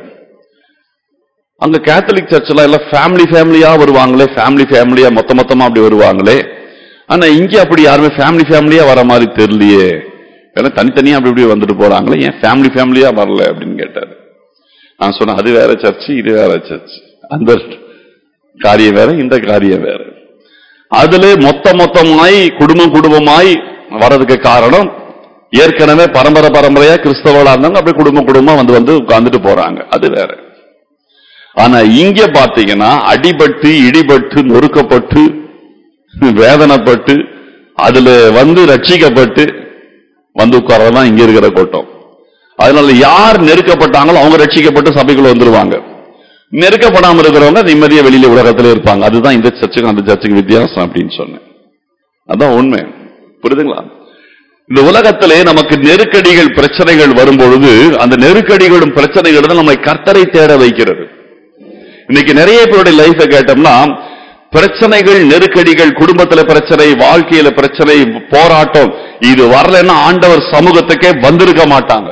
அங்க கேத்தலிக் சர்ச்சில் எல்லாம் ஃபேமிலி ஃபேமிலியா வருவாங்களே ஃபேமிலி ஃபேமிலியா மொத்த மொத்தமா அப்படி வருவாங்களே ஆனா இங்க அப்படி யாருமே ஃபேமிலி ஃபேமிலியா வர மாதிரி தெரியலையே ஏன்னா தனித்தனியா அப்படி இப்படி வந்துட்டு போறாங்களே ஏன் ஃபேமிலி ஃபேமிலியா வரல அப்படின்னு கேட்டாரு நான் சொன்னேன் அது வேற சர்ச்சு இது வேற சர்ச் அந்த காரியம் வேற இந்த காரியம் வேற அதுல மொத்த மொத்தமாய் குடும்பம் குடும்பமாய் வர்றதுக்கு காரணம் ஏற்கனவே பரம்பரை பரம்பரையா கிறிஸ்தவர்களா இருந்தாங்க அப்படியே குடும்ப குடும்பம் வந்து வந்து உட்கார்ந்துட்டு போறாங்க அது வேற ஆனா இங்க பாத்தீங்கன்னா அடிபட்டு இடிபட்டு நொறுக்கப்பட்டு வேதனைப்பட்டு அதுல வந்து ரட்சிக்கப்பட்டு வந்து உட்கார்றதுதான் இங்க இருக்கிற கூட்டம் அதனால யார் நெருக்கப்பட்டாங்களோ அவங்க ரட்சிக்கப்பட்டு சபைக்குள்ள வந்துருவாங்க நெருக்கப்படாம இருக்கிறவங்க நிம்மதியா வெளியில உலகத்துல இருப்பாங்க அதுதான் இந்த சர்ச்சுக்கும் அந்த சர்ச்சுக்கு வித்தியாசம் அப்படின்னு சொன்னேன் அதான் உண்மை புரியுதுங்களா இந்த உலகத்திலே நமக்கு நெருக்கடிகள் பிரச்சனைகள் வரும்பொழுது அந்த நெருக்கடிகளும் பிரச்சனைகளும் தான் நம்மை கர்த்தரை தேட வைக்கிறது இன்னைக்கு நிறைய பேருடைய லைஃபை கேட்டோம்னா பிரச்சனைகள் நெருக்கடிகள் குடும்பத்துல பிரச்சனை வாழ்க்கையில பிரச்சனை போராட்டம் இது வரலன்னா ஆண்டவர் சமூகத்துக்கே வந்திருக்க மாட்டாங்க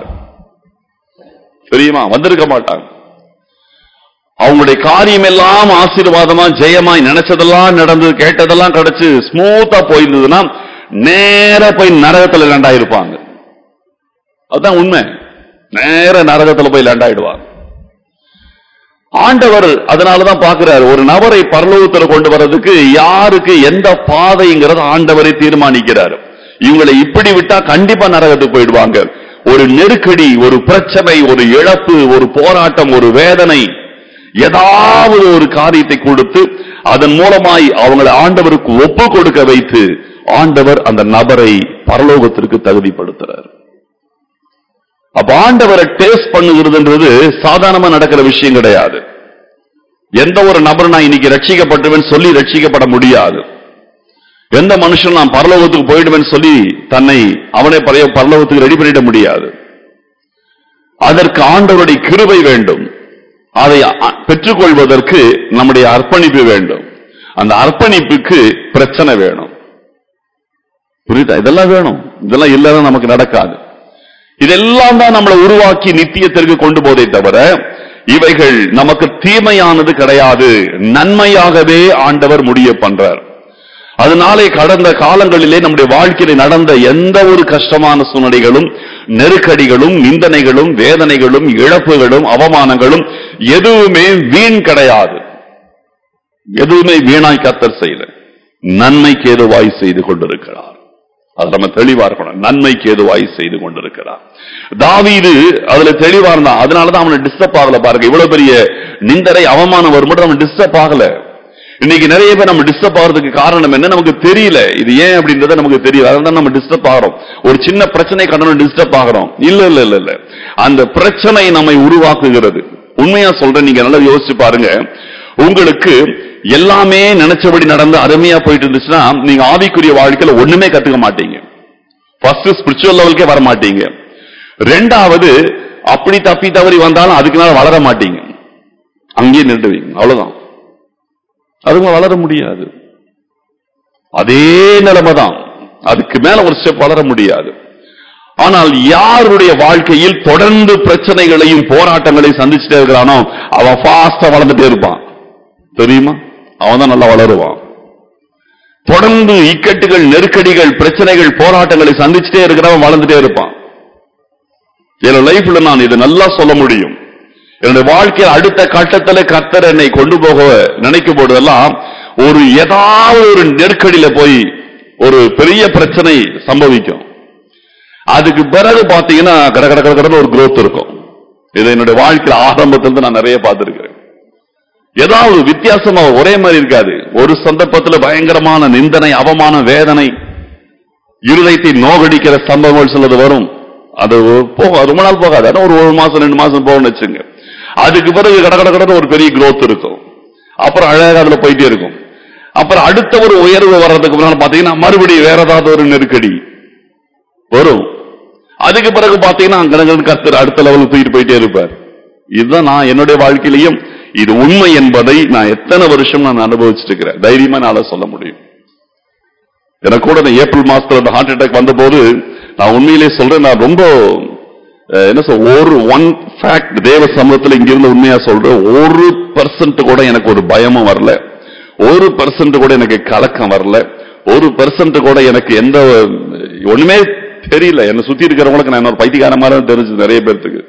தெரியுமா வந்திருக்க மாட்டாங்க அவங்களுடைய காரியம் எல்லாம் ஆசீர்வாதமா ஜெயமாய் நினைச்சதெல்லாம் நடந்து கேட்டதெல்லாம் கிடைச்சு ஸ்மூத்தா போயிருந்ததுன்னா நேரா போய் நரகத்துல லேண்ட் ஆயிருப்பாங்க அதுதான் உண்மை நேர நரகத்துல போய் லேண்ட் ஆயிடுவாங்க ஆண்டவர் அதனாலதான் பாக்குறாரு ஒரு நபரை பரலோகத்துல கொண்டு வர்றதுக்கு யாருக்கு எந்த பாதைங்கிறத ஆண்டவரை தீர்மானிக்கிறாரு இவங்களை இப்படி விட்டா கண்டிப்பா நரகத்துக்கு போயிடுவாங்க ஒரு நெருக்கடி ஒரு பிரச்சனை ஒரு இழப்பு ஒரு போராட்டம் ஒரு வேதனை ஏதாவது ஒரு காரியத்தை கொடுத்து அதன் மூலமாய் அவங்களை ஆண்டவருக்கு ஒப்பு கொடுக்க வைத்து ஆண்டவர் அந்த நபரை பரலோகத்திற்கு தகுதிப்படுத்துறார் அப்ப ஆண்டவரை டேஸ்ட் பண்ணுகிறதுன்றது சாதாரணமா நடக்கிற விஷயம் கிடையாது எந்த ஒரு நபர் நான் இன்னைக்கு ரட்சிக்கப்பட்டுவேன் சொல்லி ரட்சிக்கப்பட முடியாது எந்த மனுஷன் நான் பரலோகத்துக்கு போயிடுவேன் சொல்லி தன்னை அவனே பழைய பரலோகத்துக்கு ரெடி பண்ணிட முடியாது அதற்கு ஆண்டவருடைய கிருபை வேண்டும் அதை அ- பெற்றுக்கொள்வதற்கு நம்முடைய அர்ப்பணிப்பு வேண்டும் அந்த அர்ப்பணிப்புக்கு பிரச்சனை வேணும் புரியுதா இதெல்லாம் வேணும் இதெல்லாம் இல்லைன்னா நமக்கு நடக்காது இதெல்லாம் தான் நம்மளை உருவாக்கி நித்தியத்திற்கு கொண்டு போதே தவிர இவைகள் நமக்கு தீமையானது கிடையாது நன்மையாகவே ஆண்டவர் முடிய பண்றார் அதனாலே கடந்த காலங்களிலே நம்முடைய வாழ்க்கையில நடந்த எந்த ஒரு கஷ்டமான சூழ்நிலைகளும் நெருக்கடிகளும் நிந்தனைகளும் வேதனைகளும் இழப்புகளும் அவமானங்களும் எதுவுமே வீண் கிடையாது எதுவுமே வீணாய் கத்தர் செய்யல நன்மைக்கு ஏதுவாய் செய்து கொண்டிருக்கிறார் அது நம்ம தெளிவா இருக்கணும் நன்மைக்கு ஏதுவாய் செய்து கொண்டிருக்கிறார் தாவீது அதுல தெளிவா இருந்தான் அதனாலதான் அவனை டிஸ்டர்ப் ஆகல பாருங்க இவ்வளவு பெரிய நிந்தரை அவமானம் வரும்போது அவன் டிஸ்டர்ப் ஆகல இன்னைக்கு நிறைய பேர் நம்ம டிஸ்டர்ப் ஆகிறதுக்கு காரணம் என்ன நமக்கு தெரியல இது ஏன் அப்படின்றத நமக்கு தெரியல அதனால நம்ம டிஸ்டர்ப் ஆகிறோம் ஒரு சின்ன பிரச்சனை கண்டனம் டிஸ்டர்ப் ஆகிறோம் இல்ல இல்ல இல்ல இல்ல அந்த பிரச்சனை நம்மை உருவாக்குகிறது உண்மையா சொல்றேன் நீங்க நல்லா யோசிச்சு பாருங்க உங்களுக்கு எல்லாமே நினைச்சபடி நடந்து அருமையா போயிட்டு இருந்துச்சுன்னா நீங்க ஆவிக்குரிய வாழ்க்கையில ஒண்ணுமே கத்துக்க மாட்டீங்க ஃபர்ஸ்ட் ஸ்பிரிச்சுவல் லெவலுக்கே வர மாட்டீங்க ரெண்டாவது அப்படி தப்பி தவறி வந்தாலும் அதுக்கு மேல வளர மாட்டீங்க அங்கேயே நின்றுவீங்க அவ்வளவுதான் அதுங்க வளர முடியாது அதே நிலைமை தான் அதுக்கு மேல ஒரு ஸ்டெப் வளர முடியாது ஆனால் யாருடைய வாழ்க்கையில் தொடர்ந்து பிரச்சனைகளையும் போராட்டங்களையும் சந்திச்சுட்டே இருக்கிறானோ அவன் ஃபாஸ்டா வளர்ந்துட்டே இருப்பான் தெரியுமா அவன் தான் நல்லா வளருவான் தொடர்ந்து இக்கட்டுகள் நெருக்கடிகள் பிரச்சனைகள் போராட்டங்களை சந்திச்சுட்டே இருக்கிறவன் வளர்ந்துட்டே இருப்பான் என் லைஃப்ல நான் இதை நல்லா சொல்ல முடியும் என்னுடைய வாழ்க்கையில் அடுத்த கட்டத்துல கர்த்தர் என்னை கொண்டு போக நினைக்கும் போதெல்லாம் ஒரு ஏதாவது ஒரு நெருக்கடியில போய் ஒரு பெரிய பிரச்சனை சம்பவிக்கும் அதுக்கு பிறகு பாத்தீங்கன்னா கட கட கட கடன்னு ஒரு growth இருக்கும் இதை என்னுடைய வாழ்க்கையில் ஆரம்பத்திலிருந்து நான் நிறைய பார்த்திருக்கிறேன் ஏதாவது வித்தியாசமா ஒரே மாதிரி இருக்காது ஒரு சந்தர்ப்பத்துல பயங்கரமான நிந்தனை அவமான வேதனை இருதயத்தை நோகடிக்கிற சம்பவங்கள் சிலது வரும் அது போக ரொம்ப நாள் போகாது ஆனா ஒரு ஒரு மாசம் ரெண்டு மாசம் போகணும்னு வச்சுங்க அதுக்கு பிறகு கட கட கடன்னு ஒரு பெரிய growth இருக்கும் அப்புறம் அழகா அதுல போயிட்டே இருக்கும் அப்புறம் அடுத்த ஒரு உயர்வு வர்றதுக்கு முன்னால பாத்தீங்கன்னா மறுபடியும் வேற ஏதாவது ஒரு நெருக்கடி வரும் அதுக்கு பிறகு பாத்தீங்கன்னா கடகடன் கர்த்தர் அடுத்த லெவலுக்கு தூக்கிட்டு போயிட்டே இருப்பார் இதுதான் நான் என்னுடைய வாழ்க்கையிலையும் இது உண்மை என்பதை நான் எத்தனை வருஷம் நான் அனுபவிச்சுட்டு இருக்கிறேன் தைரியமா என்னால சொல்ல முடியும் எனக்கு கூட இந்த ஏப்ரல் மாசத்துல அந்த ஹார்ட் அட்டாக் வந்தபோது நான் உண்மையிலேயே சொல்றேன் நான் ரொம்ப அஹ், என்ன சொல் ஒரு ஒன் ஃபேக்ட் தேவ சமூகத்துல இங்கிருந்து உண்மையா சொல்றேன் ஒரு பர்சன்ட் கூட எனக்கு ஒரு பயமும் வரல ஒரு பர்சன்ட் கூட எனக்கு கலக்கம் வரல ஒரு பர்சன்ட் கூட எனக்கு எந்த ஒண்ணுமே தெரியல என்னை சுத்தி இருக்கிறவங்களுக்கு நான் ஒரு பைத்தியக்கார மாதிரி தான் தெரிஞ்சது நிறைய பேர்த்துக்கு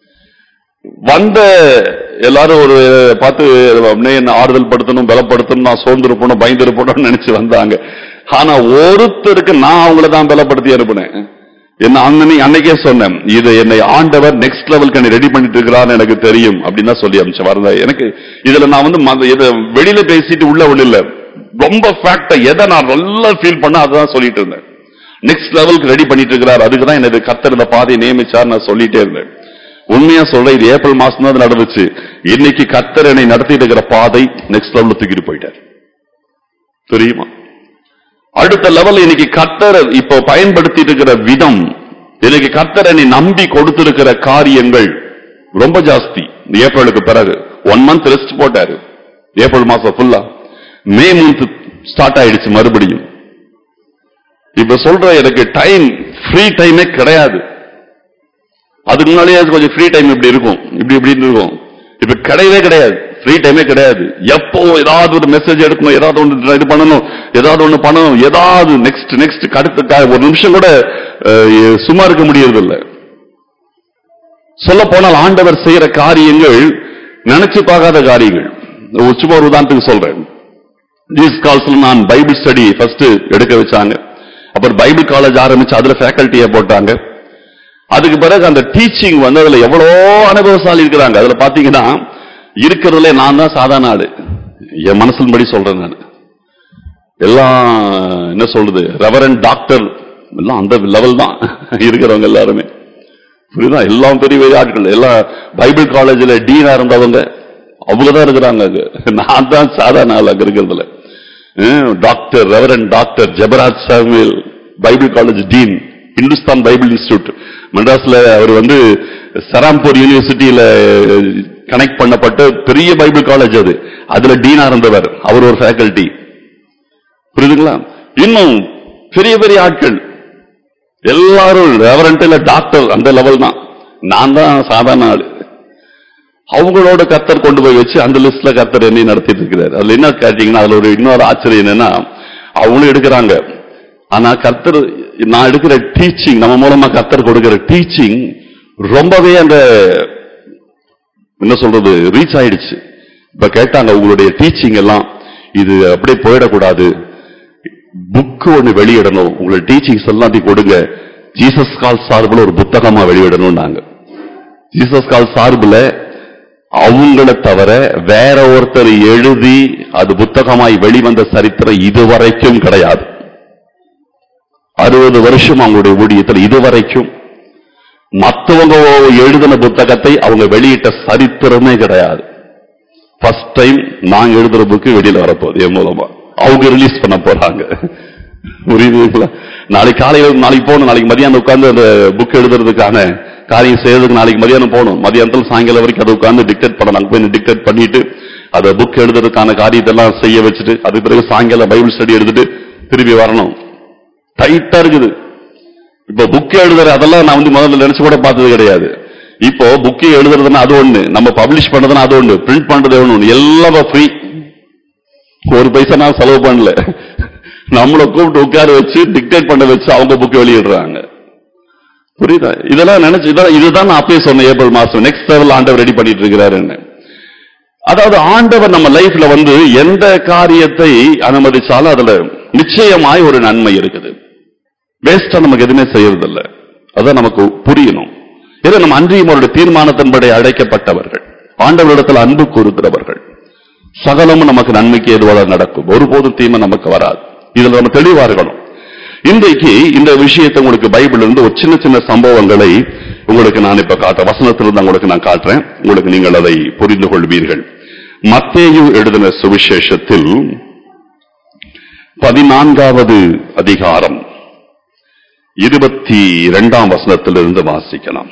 வந்த எல்லாரும் ஒரு பார்த்து அப்படியே என்ன ஆறுதல் படுத்தணும் பலப்படுத்தணும் நான் சோர்ந்து இருப்பணும் பயந்து இருப்பணும்னு நினைச்சு வந்தாங்க ஆனா ஒருத்தருக்கு நான் அவங்கள தான் பலப்படுத்தி அனுப்புனேன் என்ன அன்னை அன்னைக்கே சொன்னேன் இது என்னை ஆண்டவர் நெக்ஸ்ட் லெவலுக்கு என்னை ரெடி பண்ணிட்டு இருக்கிறான்னு எனக்கு தெரியும் அப்படின்னு தான் சொல்லி அமிச்ச வரத எனக்கு இதுல நான் வந்து மத- இத வெளியில பேசிட்டு உள்ள உள்ள இல்ல ரொம்ப ஃபேக்டா எதை நான் நல்லா ஃபீல் பண்ண அதுதான் சொல்லிட்டு இருந்தேன் நெக்ஸ்ட் லெவலுக்கு ரெடி பண்ணிட்டு இருக்கிறார் அதுக்கு தான் எனக்கு கத்தர் இந்த பாதையை நியமிச்சார் நான் சொல்லிட்டே இருந்தேன் உண்மையா சொல்றேன் இது ஏப்ரல் மாசம் தான் இது நடந்துச்சு இன்னைக்கு கத்தர் என்னை நடத்திட்டு இருக்கிற பாதை நெக்ஸ்ட் லெவல்ல தூக்கிட்டு போயிட்டார் தெரியுமா அடுத்த லெவல் இன்னைக்கு கத்தர் இப்போ பயன்படுத்திட்டு இருக்கிற விதம் இன்னைக்கு கத்தர் என்னை நம்பி கொடுத்திருக்கிற காரியங்கள் ரொம்ப ஜாஸ்தி இந்த ஏப்ரலுக்கு பிறகு ஒன் மந்த் ரெஸ்ட் போட்டாரு ஏப்ரல் மாசம் ஃபுல்லா மே மந்த் ஸ்டார்ட் ஆயிடுச்சு மறுபடியும் இப்ப சொல்ற எனக்கு டைம் ஃப்ரீ டைமே கிடையாது அதுக்கு முன்னாடியே கொஞ்சம் ஃப்ரீ டைம் இப்படி இருக்கும் இப்படி இப்படின்னு இருக்கும் இப்ப கிடையவே கிடையாது ஃப்ரீ டைமே கிடையாது எப்போ ஏதாவது ஒரு மெசேஜ் எடுக்கணும் ஏதாவது ஒன்று இது பண்ணணும் ஏதாவது ஒண்ணு பண்ணணும் ஏதாவது நெக்ஸ்ட் நெக்ஸ்ட் அடுத்த கா- ஒரு நிமிஷம் கூட அஹ், சும்மா இருக்க முடியறதில்ல சொல்ல போனால் ஆண்டவர் செய்யற காரியங்கள் நினைச்சு பார்க்காத காரியங்கள் ஒரு சும்மா ஒரு உதாரணத்துக்கு சொல்றேன் ஜீஸ் கால்ஸ்ல நான் பைபிள் ஸ்டடி ஃபர்ஸ்ட் எடுக்க வச்சாங்க அப்புறம் பைபிள் காலேஜ் ஆரம்பிச்சு அதுல ஃபேக்கல்ட்டியை போட்டாங்க அதுக்கு பிறகு அந்த டீச்சிங் வந்து அதுல எவ்வளோ அனுபவசாலி இருக்கிறாங்க அதுல பாத்தீங்கன்னா இருக்கிறதுல நான் தான் சாதாரண ஆளு என் மனசின்படி சொல்றேன் நான் எல்லாம் என்ன சொல்றது ரெவரண்ட் டாக்டர் எல்லாம் அந்த லெவல் தான் இருக்கிறவங்க எல்லாருமே புரியுதா எல்லாம் பெரிய பெரிய ஆட்கள் எல்லாம் பைபிள் காலேஜ்ல டீனா இருந்தவங்க அவங்கதான் இருக்கிறாங்க அங்க நான் தான் சாதாரண ஆள் அங்க இருக்கிறதுல ஹம், doctor reverend doctor Jebaraj Samuel Bible college dean Hindustan Bible institute மெட்ராஸ்ல அவர் வந்து சராம்பூர் யூனிவர்சிட்டியில கனெக்ட் பண்ணப்பட்ட பெரிய பைபிள் காலேஜ் அது அதுல டீனா இருந்தவர் அவர் ஒரு ஃபேக்கல்டி புரியுதுங்களா இன்னும் பெரிய பெரிய ஆட்கள் எல்லாரும் ரெவரண்ட் இல்ல டாக்டர் அந்த லெவல் தான் நான் தான் சாதாரண ஆளு அவங்களோட கத்தர் கொண்டு போய் வச்சு அந்த லிஸ்ட்ல கத்தர் என்னை நடத்திட்டு இருக்கிறார் அதுல என்ன கேட்டீங்கன்னா அதுல ஒரு இன்னொரு ஆச்சரியம் என்னன்னா அவங்களும் எடுக்கிறாங்க ஆனா கத்தர் நான் எடுக்கிற டீச்சிங் நம்ம மூலமா கத்தர் கொடுக்கிற டீச்சிங் ரொம்பவே அந்த என்ன சொல்றது ரீச் ஆயிடுச்சு இப்ப கேட்டாங்க உங்களுடைய டீச்சிங் எல்லாம் இது அப்படியே போயிடக்கூடாது புக்கு ஒண்ணு வெளியிடணும் உங்களுடைய டீச்சிங்ஸ் எல்லாத்தையும் கொடுங்க ஜீசஸ் கால் சார்பில் ஒரு புத்தகமா வெளியிடணும் நாங்க ஜீசஸ் கால் சார்பில் அவங்கள தவிர வேற ஒருத்தர் எழுதி அது புத்தகமாய் வெளிவந்த சரித்திரம் இதுவரைக்கும் கிடையாது அறுபது வருஷம் அவங்களுடைய ஊழியத்தில் இதுவரைக்கும் மத்தவங்க எழுதின புத்தகத்தை அவங்க வெளியிட்ட சரித்திரமே கிடையாது ஃபர்ஸ்ட் டைம் நான் எழுதுற புக்கு வெளியில வரப்போகுது என் மூலமா அவங்க ரிலீஸ் பண்ண போறாங்க புரியுதுங்களா நாளைக்கு காலையில நாளைக்கு போகணும் நாளைக்கு மதியானம் உட்கார்ந்து அந்த புக் எழுதுறதுக்கான காரியம் செய்யறதுக்கு நாளைக்கு மதியானம் போகணும் மதியானத்துல சாயங்காலம் வரைக்கும் அதை உட்கார்ந்து டிக்டேட் பண்ணணும் அங்க போய் டிக்டேட் பண்ணிட்டு அதை புக் எழுதுறதுக்கான காரியத்தை எல்லாம் செய்ய வச்சுட்டு அதுக்கு பிறகு சாயங்காலம் பைபிள் ஸ்டடி எடுத்துட்டு திருப்பி வரணும் டைட்டா இருக்குது இப்ப புக் எழுதுற அதெல்லாம் நான் வந்து முதல்ல நினைச்சு கூட பார்த்தது கிடையாது இப்போ புக்கை எழுதுறதுன்னா அது ஒண்ணு நம்ம பப்ளிஷ் பண்றதுன்னா அது ஒண்ணு பிரிண்ட் பண்றது ஒண்ணு எல்லாம் ஃப்ரீ ஒரு பைசா நான் செலவு பண்ணல நம்மளை கூப்பிட்டு உட்கார வச்சு டிக்டேட் பண்ண வச்சு அவங்க புக் வெளியிடுறாங்க புரியுதா இதெல்லாம் நினைச்சு இதான் இதுதான் நான் அப்பயே சொன்னேன் ஏப்ரல் மாசம் நெக்ஸ்ட் லெவல் ஆண்டவர் ரெடி பண்ணிட்டு இருக்கிறாருன்னு அதாவது ஆண்டவர் நம்ம லைஃப்ல வந்து எந்த காரியத்தை அனுமதிச்சாலும் அதுல நிச்சயமாய் ஒரு நன்மை இருக்குது வேஸ்டா நமக்கு எதுவுமே செய்யறதில்ல அதான் நமக்கு புரியணும் இதை நம்ம அன்றியும் அவருடைய தீர்மானத்தின்படி அழைக்கப்பட்டவர்கள் ஆண்டவரிடத்தில் அன்பு கூறுகிறவர்கள் சகலமும் நமக்கு நன்மைக்கு ஏதுவாக நடக்கும் ஒருபோதும் தீமை நமக்கு வராது இதுல நம்ம தெளிவா இருக்கணும் இன்றைக்கு இந்த விஷயத்தை உங்களுக்கு பைபிள் இருந்து ஒரு சின்ன சின்ன சம்பவங்களை உங்களுக்கு நான் இப்ப காட்டுறேன் வசனத்திலிருந்து உங்களுக்கு நான் காட்டுறேன் உங்களுக்கு நீங்கள் அதை புரிந்து கொள்வீர்கள் மத்தேயு எழுதின சுவிசேஷத்தில் பதினான்காவது அதிகாரம் இருபத்தி இரண்டாம் வசனத்திலிருந்து வாசிக்கலாம்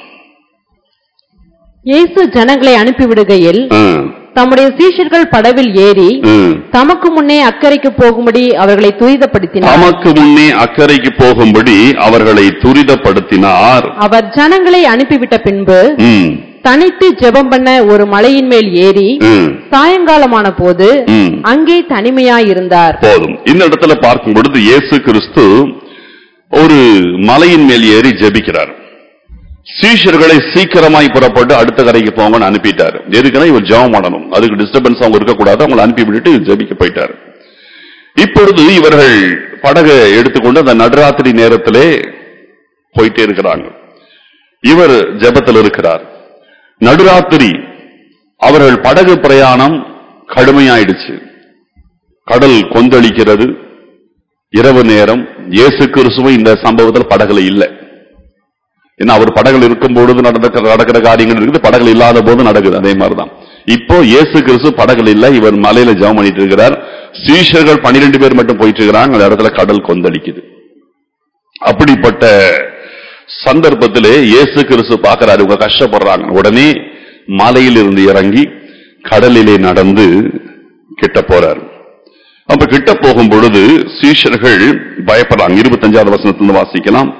இயேசு ஜனங்களை அனுப்பிவிடுகையில் ம், தம்முடைய சீஷர்கள் படவில் ஏறி ம். தமக்கு முன்னே அக்கறைக்கு போகும்படி அவர்களை துரிதப்படுத்தினார் தமக்கு முன்னே அக்கறைக்கு போகும்படி அவர்களை துரிதப்படுத்தினார் அவர் ஜனங்களை அனுப்பிவிட்ட பின்பு ம், தனித்து ஜெபம் பண்ண ஒரு மலையின் மேல் ஏறி ம், சாயங்காலமான போது ம். அங்கே தனிமையாயிருந்தார் போதும் இந்த இடத்துல பார்க்கும் பொழுது இயேசு கிறிஸ்து ஒரு மலையின் மேல் ஏறி ஜெபிக்கிறார் சீஷர்களை சீக்கிரமாய் புறப்பட்டு அடுத்த கரைக்கு போங்கன்னு அனுப்பிட்டார் எதுக்குன்னா இவர் ஜெபம் பண்ணணும் அதுக்கு டிஸ்டர்பன்ஸ் அவங்க இருக்கக்கூடாது அவங்களை அனுப்பி விட்டுட்டு ஜெபிக்க போயிட்டார் இப்பொழுது இவர்கள் படகை எடுத்துக்கொண்டு அந்த நடுராத்திரி நேரத்திலே போயிட்டே இருக்கிறாங்க இவர் ஜெபத்தில் இருக்கிறார் நடுராத்திரி அவர்கள் படகு பிரயாணம் கடுமையாயிடுச்சு கடல் கொந்தளிக்கிறது இரவு நேரம் இயேசு கிறிஸ்துவும் இந்த சம்பவத்தில் படகுல இல்லை ஏன்னா அவர் படகுல இருக்கும் பொழுது நடந்த நடக்கிற காரியங்கள் இருக்குது படகுல இல்லாத போது நடக்குது அதே மாதிரிதான் இப்போ இயேசு கிறிஸ்து படகுல இல்ல இவர் மலையில ஜெபம் பண்ணிட்டு இருக்கிறார் சீஷர்கள் பன்னிரெண்டு பேர் மட்டும் போயிட்டு இருக்கிறாங்க அந்த இடத்துல கடல் கொந்தளிக்குது அப்படிப்பட்ட சந்தர்ப்பத்திலே இயேசு கிறிஸ்து பார்க்கிறாரு இவங்க கஷ்டப்படுறாங்க உடனே மலையில் இருந்து இறங்கி கடலிலே நடந்து கிட்ட போறாரு அப்ப கிட்ட போகும் பொழுது சீஷர்கள் பயப்படுறாங்க இருபத்தஞ்சாவது வசனத்திலிருந்து வாசிக்கலாம்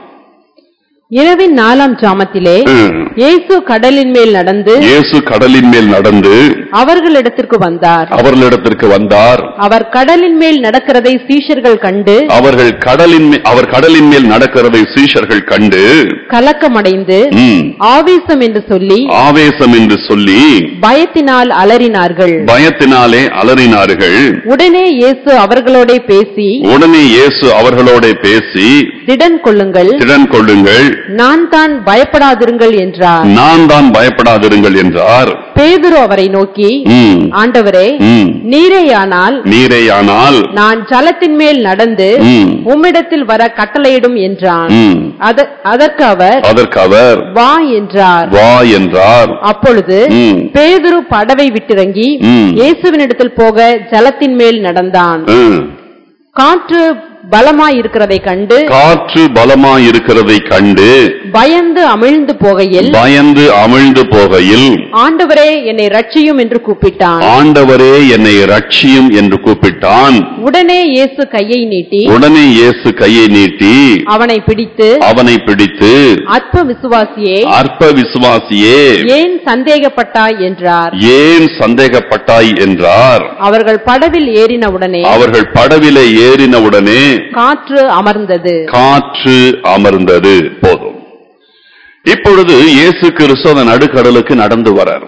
இரவின் நாலாம் ஜாமத்திலே ம். இயேசு கடலின் மேல் நடந்து இயேசு கடலின் மேல் நடந்து அவர்களிடத்திற்கு வந்தார் அவர்களிடத்திற்கு வந்தார் அவர் கடலின் மேல் நடக்கிறதை சீஷர்கள் கண்டு அவர்கள் கடலின் மே- அவர் கடலின் மேல் நடக்கிறதை சீஷர்கள் கண்டு கலக்கமடைந்து ம், ஆவேசம் என்று சொல்லி ஆவேசம் என்று சொல்லி பயத்தினால் அலறினார்கள் பயத்தினாலே அலறினார்கள் உடனே இயேசு அவர்களோடே பேசி உடனே இயேசு அவர்களோட பேசி திடன் கொள்ளுங்கள் திடன் கொள்ளுங்கள் நான் தான் பயப்படாதிருங்கள் என்றார் நான் தான் பயப்படாதிருங்கள் என்றார் பேதுரு அவரை நோக்கி ம், ஆண்டவரே ம். நீரேயானால் நீரேயானால் நான் ஜலத்தின் மேல் நடந்து ம், உம்மிடத்தில் வர கட்டளையிடும் என்றான் ம். அத- அதற்கு அவர் அதற்கு அவர் வா என்றார் வா என்றார் அப்பொழுது ம், பேதுரு படவை விட்டிறங்கி ம். இயேசுவினிடத்தில் போக ஜலத்தின் மேல் நடந்தான் ம். காற்று பலமாய் இருக்கிறதை கண்டு காற்று பலமாய் இருக்கிறதை கண்டு பயந்து அமிழ்ந்து போகையில் பயந்து அமிழ்ந்து போகையில் ஆண்டவரே என்னை ரட்சியும் என்று கூப்பிட்டான் ஆண்டவரே என்னை ரட்சியும் என்று கூப்பிட்டான் உடனே இயேசு கையை நீட்டி உடனே இயேசு கையை நீட்டி அவனை பிடித்து அவனை பிடித்து அற்ப விசுவாசியே அற்ப விசுவாசியே ஏன் சந்தேகப்பட்டாய் என்றார் ஏன் சந்தேகப்பட்டாய் என்றார் அவர்கள் படவில் ஏறினவுடனே அவர்கள் படவிலே ஏறினவுடனே காற்று அமர்ந்தது காற்று அமர்ந்தது போதும் இப்பொழுது இயேசு கிறிஸ்து அந்த நடுக்கடலுக்கு நடந்து வரார்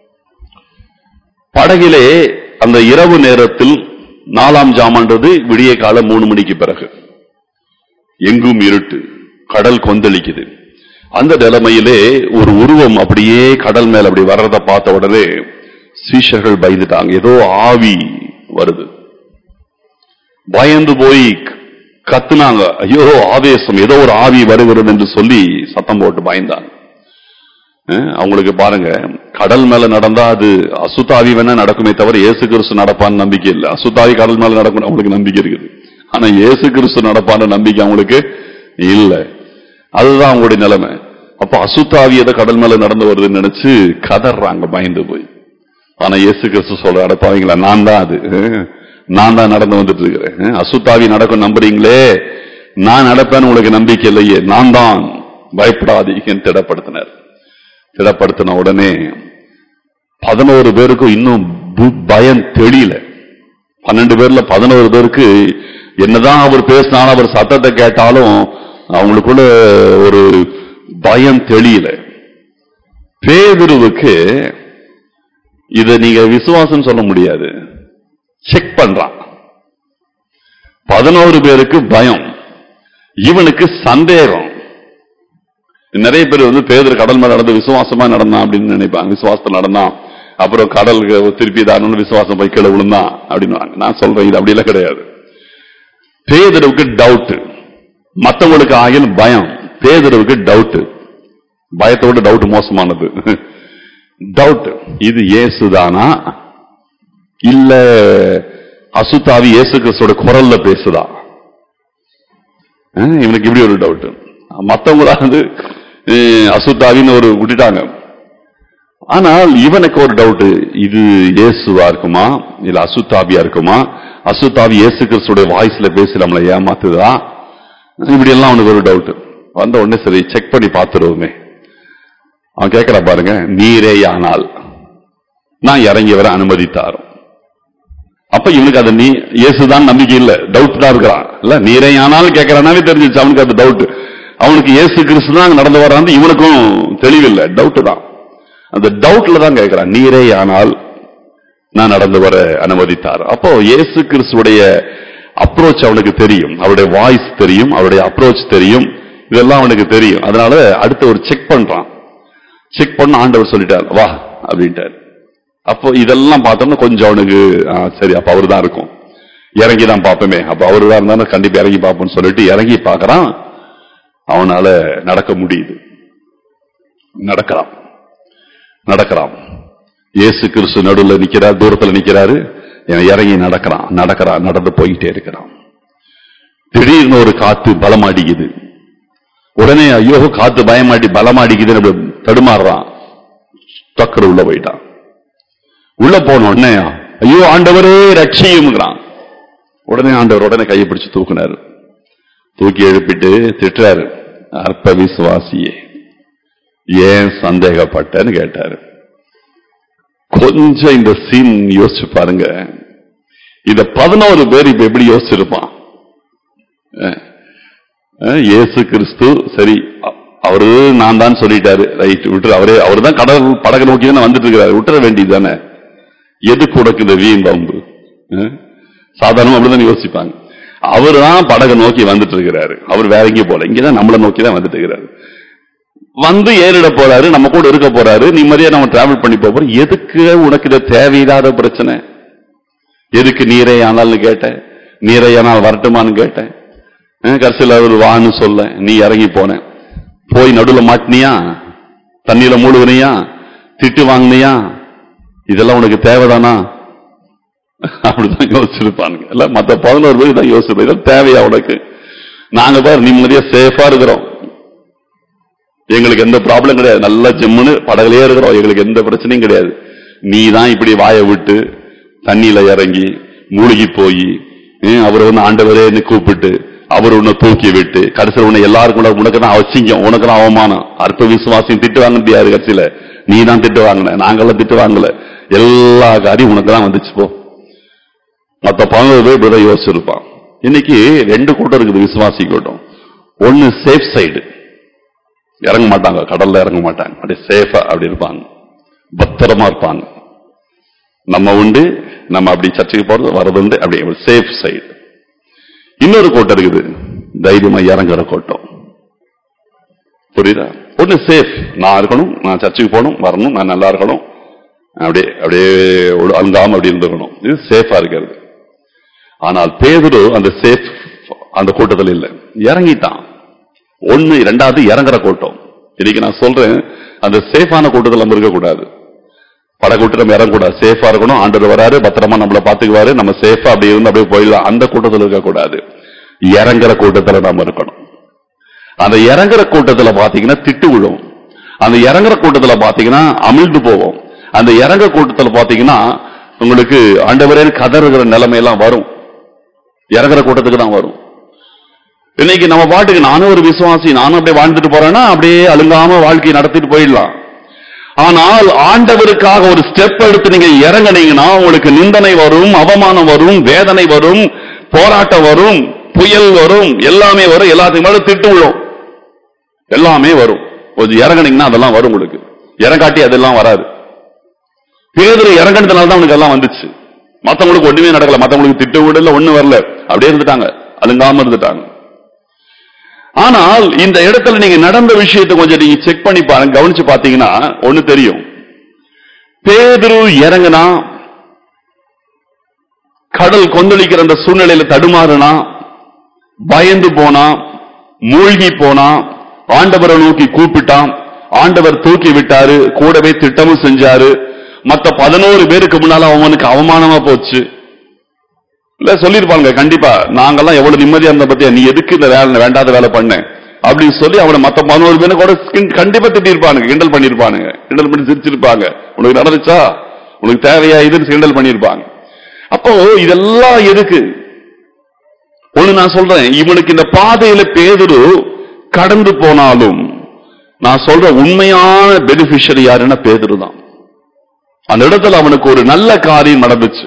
படகிலே அந்த இரவு நேரத்தில் நாலாம் ஜாமன்றது விடிய காலம் மூணு மணிக்கு பிறகு எங்கும் இருட்டு கடல் கொந்தளிக்குது அந்த நிலைமையிலே ஒரு உருவம் அப்படியே கடல் மேல அப்படி வர்றத பார்த்த உடனே சீஷர்கள் பயந்துட்டாங்க ஏதோ ஆவி வருது பயந்து போய் கத்துனாங்க ஐயோ ஆவேசம் ஏதோ ஒரு ஆவி வருகிறது என்று சொல்லி சத்தம் போட்டு பயந்தாங்க அஹ், அவங்களுக்கு பாருங்க கடல் மேல நடந்தா அது அசுத்தாவி வேணா நடக்குமே தவிர இயேசு கிறிஸ்து நடப்பான்னு நம்பிக்கை இல்லை அசுத்தாவி கடல் மேல நடக்கும் அவங்களுக்கு நம்பிக்கை இருக்குது ஆனா இயேசு கிறிஸ்து நடப்பான்னு நம்பிக்கை அவங்களுக்கு இல்ல அதுதான் அவங்களுடைய நிலைமை அப்ப அசுத்தாவி ஏதோ கடல் மேல நடந்து வருதுன்னு நினைச்சு கதறாங்க பயந்து போய் ஆனா இயேசு கிறிஸ்து சொல்ற அடப்பாவீங்களா நான் தான் அது அஹ், நான் தான் நடந்து வந்துட்டு இருக்கிறேன் அஹ், அசுத்தாவி நடக்கும் நம்புறீங்களே நான் நடப்பேன்னு உங்களுக்கு நம்பிக்கை இல்லையே நான் தான் பயப்படாதீங்கன்னு திடப்படுத்தினார் திடப்படுத்தின உடனே பதினோரு பேருக்கும் இன்னும் பு- பயம் தெளியல பன்னெண்டு பேர்ல பதினோரு பேருக்கு என்னதான் அவர் பேசினாலும் அவர் சத்தத்தை கேட்டாலும் அவங்களுக்குள்ள ஒரு பயம் தெளியல பேதுருவுக்கு இத நீங்க விசுவாசம் சொல்ல முடியாது செக் பண்றான் பதினோரு பேருக்கு பயம் இவனுக்கு சந்தேகம் நிறைய பேர் வந்து பேதர் கடல் மேல நடந்து விசுவாசமா நடந்தான் அப்படின்னு நினைப்பாங்க விசுவாசத்துல நடந்தான் அப்புறம் கடலுக்கு திருப்பி தானு விசுவாசம் போய் கீழே விழுந்தான் அப்படின்னு நான் சொல்றேன் இது அப்படியெல்லாம் கிடையாது பேதருக்கு டவுட் மத்தவங்களுக்கு ஆகிய பயம் பேதருக்கு டவுட் பயத்தோட டவுட் மோசமானது டவுட் இது இயேசுதானா இல்ல அசுத்தாவி இயேசு கிறிஸ்துவோட குரல்ல பேசுதா அஹ் இவனுக்கு இப்படி ஒரு டவுட் மத்தவங்களா வந்து அஹ், அசுத்தாவின்னு ஒரு விட்டுட்டாங்க ஆனால் இவனுக்கு ஒரு டவுட் இது இயேசுவா இருக்குமா இல்ல அசுத்தாவியா இருக்குமா அசுத்தாவி இயேசு கிறிஸ்துடைய வாய்ஸ்ல பேசி நம்மளை ஏமாத்துதா இப்படி எல்லாம் அவனுக்கு ஒரு டவுட் வந்த உடனே சரி செக் பண்ணி பார்த்துருவோமே அவன் கேட்கற பாருங்க நீரே ஆனால் நான் இறங்கி வர அனுமதித்தார் அப்ப இவனுக்கு அது நீ இயேசுதான் நம்பிக்கை இல்ல டவுட் தான் இருக்கிறான் இல்ல நீரே ஆனாலும் கேட்கறானாவே தெரிஞ்சிச்சு அவனுக்கு அது டவுட் அவனுக்கு இயேசு கிறிஸ்து தான் நடந்து வரான்னு இவனுக்கும் தெளிவில்லை டவுட் தான் அந்த டவுட்ல தான் கேட்கிறான் நீரே ஆனால் நான் நடந்து வர அனுமதித்தார் அப்போ இயேசு கிறிஸ்துடைய அப்ரோச் அவனுக்கு தெரியும் அவருடைய வாய்ஸ் தெரியும் அவருடைய அப்ரோச் தெரியும் இதெல்லாம் அவனுக்கு தெரியும் அதனால அடுத்து ஒரு செக் பண்றான் செக் பண்ண ஆண்டவர் சொல்லிட்டார் வா அப்படின்ட்டார் அப்போ இதெல்லாம் பார்த்தோம்னா கொஞ்சம் அவனுக்கு ஆ, சரி அப்ப அவரு தான் இருக்கும் இறங்கி தான் பார்ப்போமே அப்ப அவரு தான் இருந்தாலும் கண்டிப்பா இறங்கி பார்ப்போம்னு சொல்லிட்டு இறங்கி பார்க்கறான் அவனால நடக்க முடியுது நடக்கிறான் நடக்கிறான் இயேசு கிறிஸ்து நடுவுல நிக்கிறார் தூரத்துல நிக்கிறாரு இவன் இறங்கி நடக்கிறான் நடக்கிறான் நடந்து போயிட்டே இருக்கிறான் திடீர்னு ஒரு காத்து பலமாடிக்குது உடனே ஐயோ காத்து பயமாடி பலமாடிக்குதுன்னு அப்படி தடுமாறுறான் டக்குனு உள்ள போயிட்டான் உள்ள போன உடனே ஐயோ ஆண்டவரே ரட்சியும்ங்கிறான் உடனே ஆண்டவர் உடனே கையை பிடிச்சு தூக்குனாரு தூக்கி எழுப்பிட்டு திட்டுறாரு அற்ப விசுவாசியே ஏன் சந்தேகப்பட்டன்னு கேட்டாரு கொஞ்சம் இந்த சீன் யோசிச்சு பாருங்க இத பதினோரு பேர் இப்ப எப்படி யோசிச்சிருப்பான் அஹ், அஹ், இயேசு கிறிஸ்து சரி அ- அவரு நான் தான் சொல்லிட்டாரு ரைட் விட்டுரு அவரே அவர் தான் கடல் படகு நோக்கி தானே வந்துட்டு இருக்கிறாரு விட்டுற வேண்டியது தானே எதுக்கு உனக்கு இந்த வீண் பம்பு அஹ்? சாதாரணமா அப்படிதான் யோசிப்பாங்க அவர் தான் படகை நோக்கி வந்துட்டு இருக்கிறாரு அவர் வேற எங்கேயும் போல இங்கதான் நம்மளை நோக்கி தான் வந்துட்டு இருக்கிறாரு வந்து ஏறிட போறாரு நம்ம கூட இருக்க போறாரு நிம்மதியா நம்ம டிராவல் பண்ணி போக போறோம் எதுக்கு உனக்கு இது தேவையில்லாத பிரச்சனை எதுக்கு நீரே ஆனால்னு கேட்டேன் நீரே ஆனால் வரட்டுமான்னு கேட்டேன் அஹ் கடைசியில் அவர் வான்னு சொல்ல நீ இறங்கி போன போய் நடுவுல மாட்டினியா தண்ணியில மூழ்குனியா திட்டு வாங்கினியா இதெல்லாம் உனக்கு தேவைதானா அப்படிதான் யோசிச்சிருப்பானுங்க இல்ல மத்த பதினோரு பேர் தான் யோசிச்சிருப்பாங்க இதெல்லாம் தேவையா உனக்கு நாங்க பாரு நிம்மதியா சேஃபா இருக்கிறோம் எங்களுக்கு எந்த ப்ராப்ளம் கிடையாது நல்லா ஜிம்முன்னு படகுலயே இருக்கிறோம் எங்களுக்கு எந்த பிரச்சனையும் கிடையாது நீ தான் இப்படி வாயை விட்டு தண்ணியில இறங்கி மூழ்கி போய் அவர் வந்து ஆண்டவரேன்னு கூப்பிட்டு அவர் உன்னை தூக்கி விட்டு கடைசியில் உன்னை எல்லாருக்கும் கூட உனக்கு தான் அவசியம் உனக்கு தான் அவமானம் அற்ப விசுவாசியம் திட்டு வாங்கினது யாரு கடைசியில நீ தான் திட்டு வாங்கின நாங்கெல்லாம் திட்டு வாங்கல எல்லா காரியம் உனக்கு தான் வந்துச்சு போ மத்த பதினோரு பேர் இப்படிதான் யோசிச்சிருப்பான் இன்னைக்கு ரெண்டு கூட்டம் இருக்குது விசுவாசி கூட்டம் ஒன்னு சேஃப் சைடு இறங்க மாட்டாங்க கடல்ல இறங்க மாட்டாங்க அப்படியே சேஃபா அப்படி இருப்பாங்க பத்திரமா இருப்பாங்க நம்ம உண்டு நம்ம அப்படி சர்ச்சைக்கு போறது வரது உண்டு அப்படி சேஃப் சைடு இன்னொரு கோட்டம் இருக்குது தைரியமா இறங்குற கோட்டம் புரியுதா ஒண்ணு சேஃப் நான் இருக்கணும் நான் சர்ச்சுக்கு போகணும் வரணும் நான் நல்லா இருக்கணும் அப்படியே அப்படியே ஒழு- அழுங்காம அப்படி இருந்துக்கணும் இது சேஃபா இருக்கிறது ஆனால் பேதுரு அந்த சேஃப் அந்த கூட்டத்தில் இல்லை இறங்கிட்டான் ஒண்ணு இரண்டாவது இறங்குற கூட்டம் இன்னைக்கு நான் சொல்றேன் அந்த சேஃபான கூட்டத்தில் நம்ம இருக்கக்கூடாது பட கூட்டம் நம்ம இறங்கக்கூடாது சேஃபா இருக்கணும் ஆண்டவர் வராரு பத்திரமா நம்மள பாத்துக்குவாரு நம்ம சேஃபா அப்படி இருந்து அப்படியே போயிடலாம் அந்த கூட்டத்தில் இருக்கக்கூடாது இறங்குற கூட்டத்துல நாம இருக்கணும் அந்த இறங்குற கூட்டத்துல பாத்தீங்கன்னா திட்டு விழும் அந்த இறங்குற கூட்டத்துல பாத்தீங்கன்னா அமிழ்ந்து போவோம் அந்த இறங்குற கூட்டத்துல பாத்தீங்கன்னா உங்களுக்கு ஆண்டவரே கதறுகிற நிலைமை எல்லாம் வரும் இறங்குற கூட்டத்துக்கு தான் வரும் இன்னைக்கு நம்ம பாட்டுக்கு நானும் ஒரு விசுவாசி நானும் அப்படியே வாழ்ந்துட்டு போறேன்னா அப்படியே அழுங்காம வாழ்க்கையை நடத்திட்டு போயிடலாம் ஆனால் ஆண்டவருக்காக ஒரு ஸ்டெப் எடுத்து நீங்க இறங்குனீங்கன்னா உங்களுக்கு நிந்தனை வரும் அவமானம் வரும் வேதனை வரும் போராட்டம் வரும் புயல் வரும் எல்லாமே வரும் எல்லாத்துக்கும் மேல திட்டு விழும் எல்லாமே வரும் கொஞ்சம் இறங்குனீங்கன்னா அதெல்லாம் வரும் உங்களுக்கு இறங்காட்டி அதெல்லாம் வராது பேதுரு இறங்கினதுனால தான் அவனுக்கு எல்லாம் வந்துச்சு மத்தவங்களுக்கு ஒண்ணுமே நடக்கல மத்தவங்களுக்கு திட்டு விடல ஒண்ணு வரல அப்படியே இருந்துட்டாங்க அழுங்காம இருந்துட்டாங்க ஆனால் இந்த இடத்துல நீங்க நடந்த விஷயத்தை கொஞ்சம் நீங்க செக் பண்ணி பாருங்க கவனிச்சு பாத்தீங்கன்னா ஒண்ணு தெரியும் பேதுரு இறங்குனா கடல் கொந்தளிக்கிற அந்த சூழ்நிலையில தடுமாறுனா பயந்து போனா மூழ்கி போனா ஆண்டவரை நோக்கி கூப்பிட்டான் ஆண்டவர் தூக்கி விட்டாரு கூடவே திட்டமும் செஞ்சாரு மத்த பதினோரு பேருக்கு முன்னால அவனுக்கு அவமானமா போச்சு இல்ல சொல்லிருப்பாங்க கண்டிப்பா நாங்கெல்லாம் எவ்வளவு நிம்மதியா இருந்த பத்தியா நீ எதுக்கு இந்த வேலை வேண்டாத வேலை பண்ண அப்படின்னு சொல்லி அவனை மத்த பதினோரு பேரும் கூட கிண்- கண்டிப்பா திட்டிருப்பானுங்க கிண்டல் பண்ணிருப்பானுங்க கிண்டல் பண்ணி சிரிச்சிருப்பாங்க உனக்கு நடந்துச்சா உனக்கு தேவையா இதுன்னு கிண்டல் பண்ணிருப்பாங்க அப்போ இதெல்லாம் எதுக்கு ஒண்ணு நான் சொல்றேன் இவனுக்கு இந்த பாதையில பேதுரு கடந்து போனாலும் நான் சொல்ற உண்மையான பெனிஃபிஷரி யாருன்னா பேதுரு தான் அந்த இடத்துல அவனுக்கு ஒரு நல்ல காரியம் நடந்துச்சு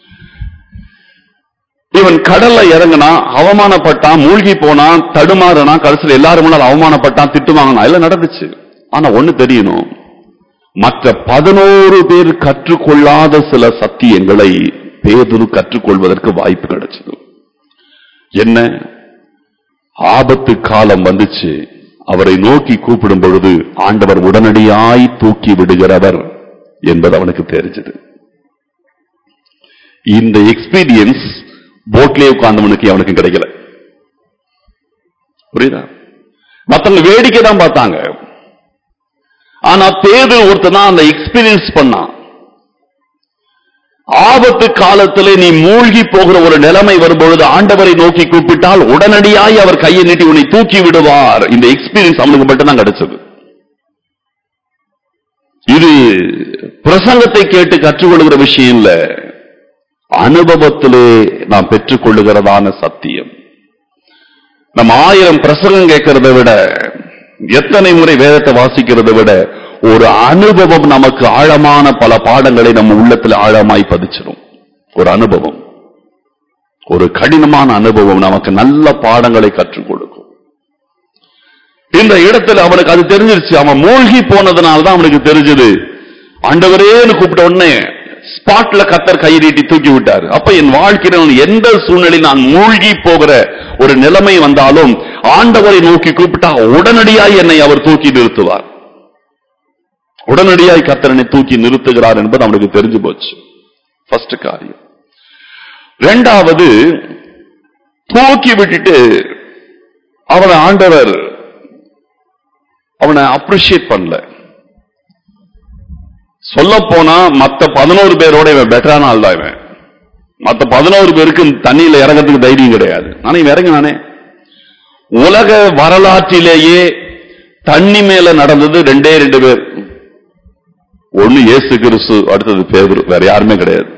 இவன் கடல்ல இறங்கினா அவமானப்பட்டான் மூழ்கி போனான் தடுமாறினா கடைசியில் எல்லாரும் முன்னால் அவமானப்பட்டான் திட்டு வாங்கினான் எல்லாம் நடந்துச்சு ஆனா ஒண்ணு தெரியணும் மற்ற பதினோரு பேர் கற்றுக்கொள்ளாத சில சத்தியங்களை பேதுரு கற்றுக்கொள்வதற்கு வாய்ப்பு கிடைச்சது என்ன ஆபத்து காலம் வந்துச்சு அவரை நோக்கி கூப்பிடும் பொழுது ஆண்டவர் உடனடியாய் தூக்கி விடுகிறவர் என்பது அவனுக்கு தெரிஞ்சது இந்த எக்ஸ்பீரியன்ஸ் போட்லயே உட்கார்ந்தவனுக்கு அவனுக்கு கிடைக்கல புரியுதா மத்தவங்க வேடிக்கை தான் பார்த்தாங்க ஆனா பேது ஒருத்தன் தான் அந்த எக்ஸ்பீரியன்ஸ் பண்ணான் ஆபத்து காலத்திலே நீ மூழ்கி போகிற ஒரு நிலைமை வரும்பொழுது ஆண்டவரை நோக்கி கூப்பிட்டால் உடனடியாய் அவர் கையை நீட்டி உன்னை தூக்கி விடுவார் இந்த எக்ஸ்பீரியன்ஸ் அவனுக்கு மட்டும் தான் கிடைச்சது இது பிரசங்கத்தை கேட்டு கற்றுக்கொள்கிற விஷயம் இல்ல அனுபவத்திலே நாம் பெற்றுக்கொள்ளுகிறதான சத்தியம் நம்ம ஆயிரம் பிரசங்கம் கேட்கிறதை விட எத்தனை முறை வேதத்தை வாசிக்கிறதை விட ஒரு அனுபவம் நமக்கு ஆழமான பல பாடங்களை நம்ம உள்ளத்தில் ஆழமாய் பதிச்சிடும் ஒரு அனுபவம் ஒரு கடினமான அனுபவம் நமக்கு நல்ல பாடங்களை கற்றுக் கொடுக்கும் இந்த இடத்துல அவனுக்கு அது தெரிஞ்சிருச்சு அவன் மூழ்கி போனதுனால தான் அவனுக்கு தெரிஞ்சது ஆண்டவரேன்னு கூப்பிட்ட உடனே ஸ்பாட்ல கத்தர் கை நீட்டி தூக்கி விட்டார் அப்ப என் வாழ்க்கையில் நான் எந்த சூழ்நிலையில் நான் மூழ்கி போகிற ஒரு நிலைமை வந்தாலும் ஆண்டவரை நோக்கி கூப்பிட்டா உடனடியாய் என்னை அவர் தூக்கி நிறுத்துவார் உடனடியாய் கத்தரனை தூக்கி நிறுத்துகிறார் என்பது அவனுக்கு தெரிஞ்சு போச்சு ஃபர்ஸ்ட் காரியம் ரெண்டாவது தூக்கி விட்டுட்டு அவனை ஆண்டவர் அவனை அப்ரிஷியேட் பண்ணல சொல்ல போனா மத்த பதினோரு பேரோட இவன் பெட்டரான ஆள் தான் இவன் மத்த பதினோரு பேருக்கு தண்ணியில இறங்கறதுக்கு தைரியம் கிடையாது ஆனா இவன் இறங்கினானே உலக வரலாற்றிலேயே தண்ணி மேல நடந்தது ரெண்டே ரெண்டு பேர் ஒண்ணு இயேசு கிறிஸ்து அடுத்தது பேதுரு வேற யாருமே கிடையாது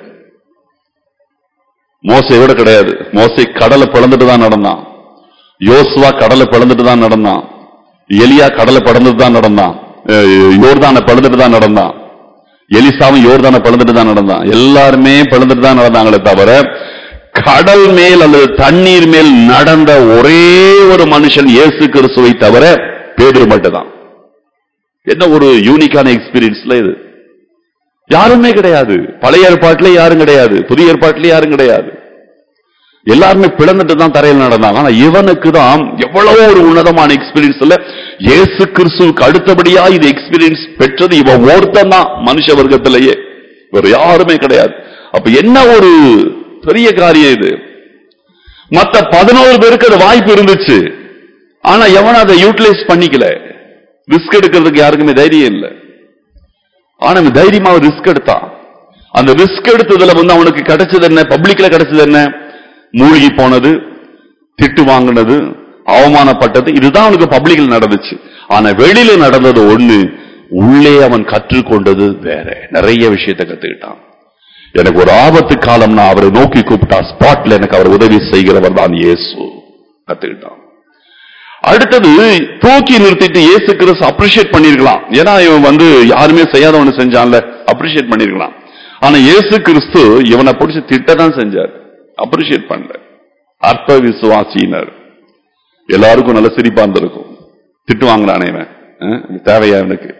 மோசை விட கிடையாது மோசை கடலை பிளந்துட்டு தான் நடந்தான் யோசுவா கடலை பிளந்துட்டு தான் நடந்தான் எலியா கடலை பிளந்துட்டு தான் நடந்தான் அஹ் யோர்தானை பிளந்துட்டு தான் நடந்தான் எலிசாவும் யோர்தானை பிளந்துட்டு தான் நடந்தான் எல்லாருமே பிளந்துட்டு தான் நடந்தாங்களே தவிர கடல் மேல் அல்லது தண்ணீர் மேல் நடந்த ஒரே ஒரு மனுஷன் இயேசு கிறிஸ்துவை தவிர பேதுரு மட்டும்தான் என்ன ஒரு யூனிக்கான எக்ஸ்பீரியன்ஸ்ல இது யாருமே கிடையாது பழைய ஏற்பாட்டிலே யாரும் கிடையாது புதிய ஏற்பாட்டிலே யாரும் கிடையாது எல்லாருமே பிளந்துட்டு தான் தரையில் நடந்தாங்க ஆனா இவனுக்கு தான் எவ்வளவு ஒரு உன்னதமான எக்ஸ்பீரியன்ஸ்ல இயேசு கிறிஸ்துவுக்கு அடுத்தபடியா இது எக்ஸ்பீரியன்ஸ் பெற்றது இவன் ஒருத்தன் தான் மனுஷ வர்க்கத்திலேயே வேற யாருமே கிடையாது அப்ப என்ன ஒரு பெரிய காரியம் இது மத்த பதினோரு பேருக்கு அது வாய்ப்பு இருந்துச்சு ஆனா எவனும் அதை யூட்டிலைஸ் பண்ணிக்கல ரிஸ்க் எடுக்கிறதுக்கு யாருக்குமே தைரியம் இல்லை ஆனா அவன் தைரியமா ரிஸ்க் எடுத்தான் அந்த ரிஸ்க் எடுத்ததுல வந்து அவனுக்கு கிடைச்சது என்ன பப்ளிக்ல கிடைச்சது என்ன மூழ்கி போனது திட்டு வாங்கினது அவமானப்பட்டது இதுதான் அவனுக்கு பப்ளிக்ல நடந்துச்சு ஆனா வெளியில நடந்தது ஒண்ணு உள்ளே அவன் கற்றுக்கொண்டது வேற நிறைய விஷயத்தை கத்துக்கிட்டான் எனக்கு ஒரு ஆபத்து காலம் நான் அவரை நோக்கி கூப்பிட்டா ஸ்பாட்ல எனக்கு அவர் உதவி செய்கிறவர் தான் இயேசு கத்துக்கிட்டான் அடுத்தது தூக்கி நிறுத்திட்டு இயேசு கிறிஸ்து அப்ரிஷியேட் பண்ணிருக்கலாம் ஏன்னா இவன் வந்து யாருமே செய்யாதவனு செஞ்சான்ல அப்ரிஷியேட் பண்ணிருக்கலாம் ஆனா இயேசு கிறிஸ்து இவனை பிடிச்சி திட்ட தான் செஞ்சார் அப்ரிஷியேட் பண்ணல அற்ப விசுவாசியினர் எல்லாருக்கும் நல்ல சிரிப்பா இருந்திருக்கும் திட்டு வாங்குறானே இவன் அஹ், இது தேவையா இவனுக்கு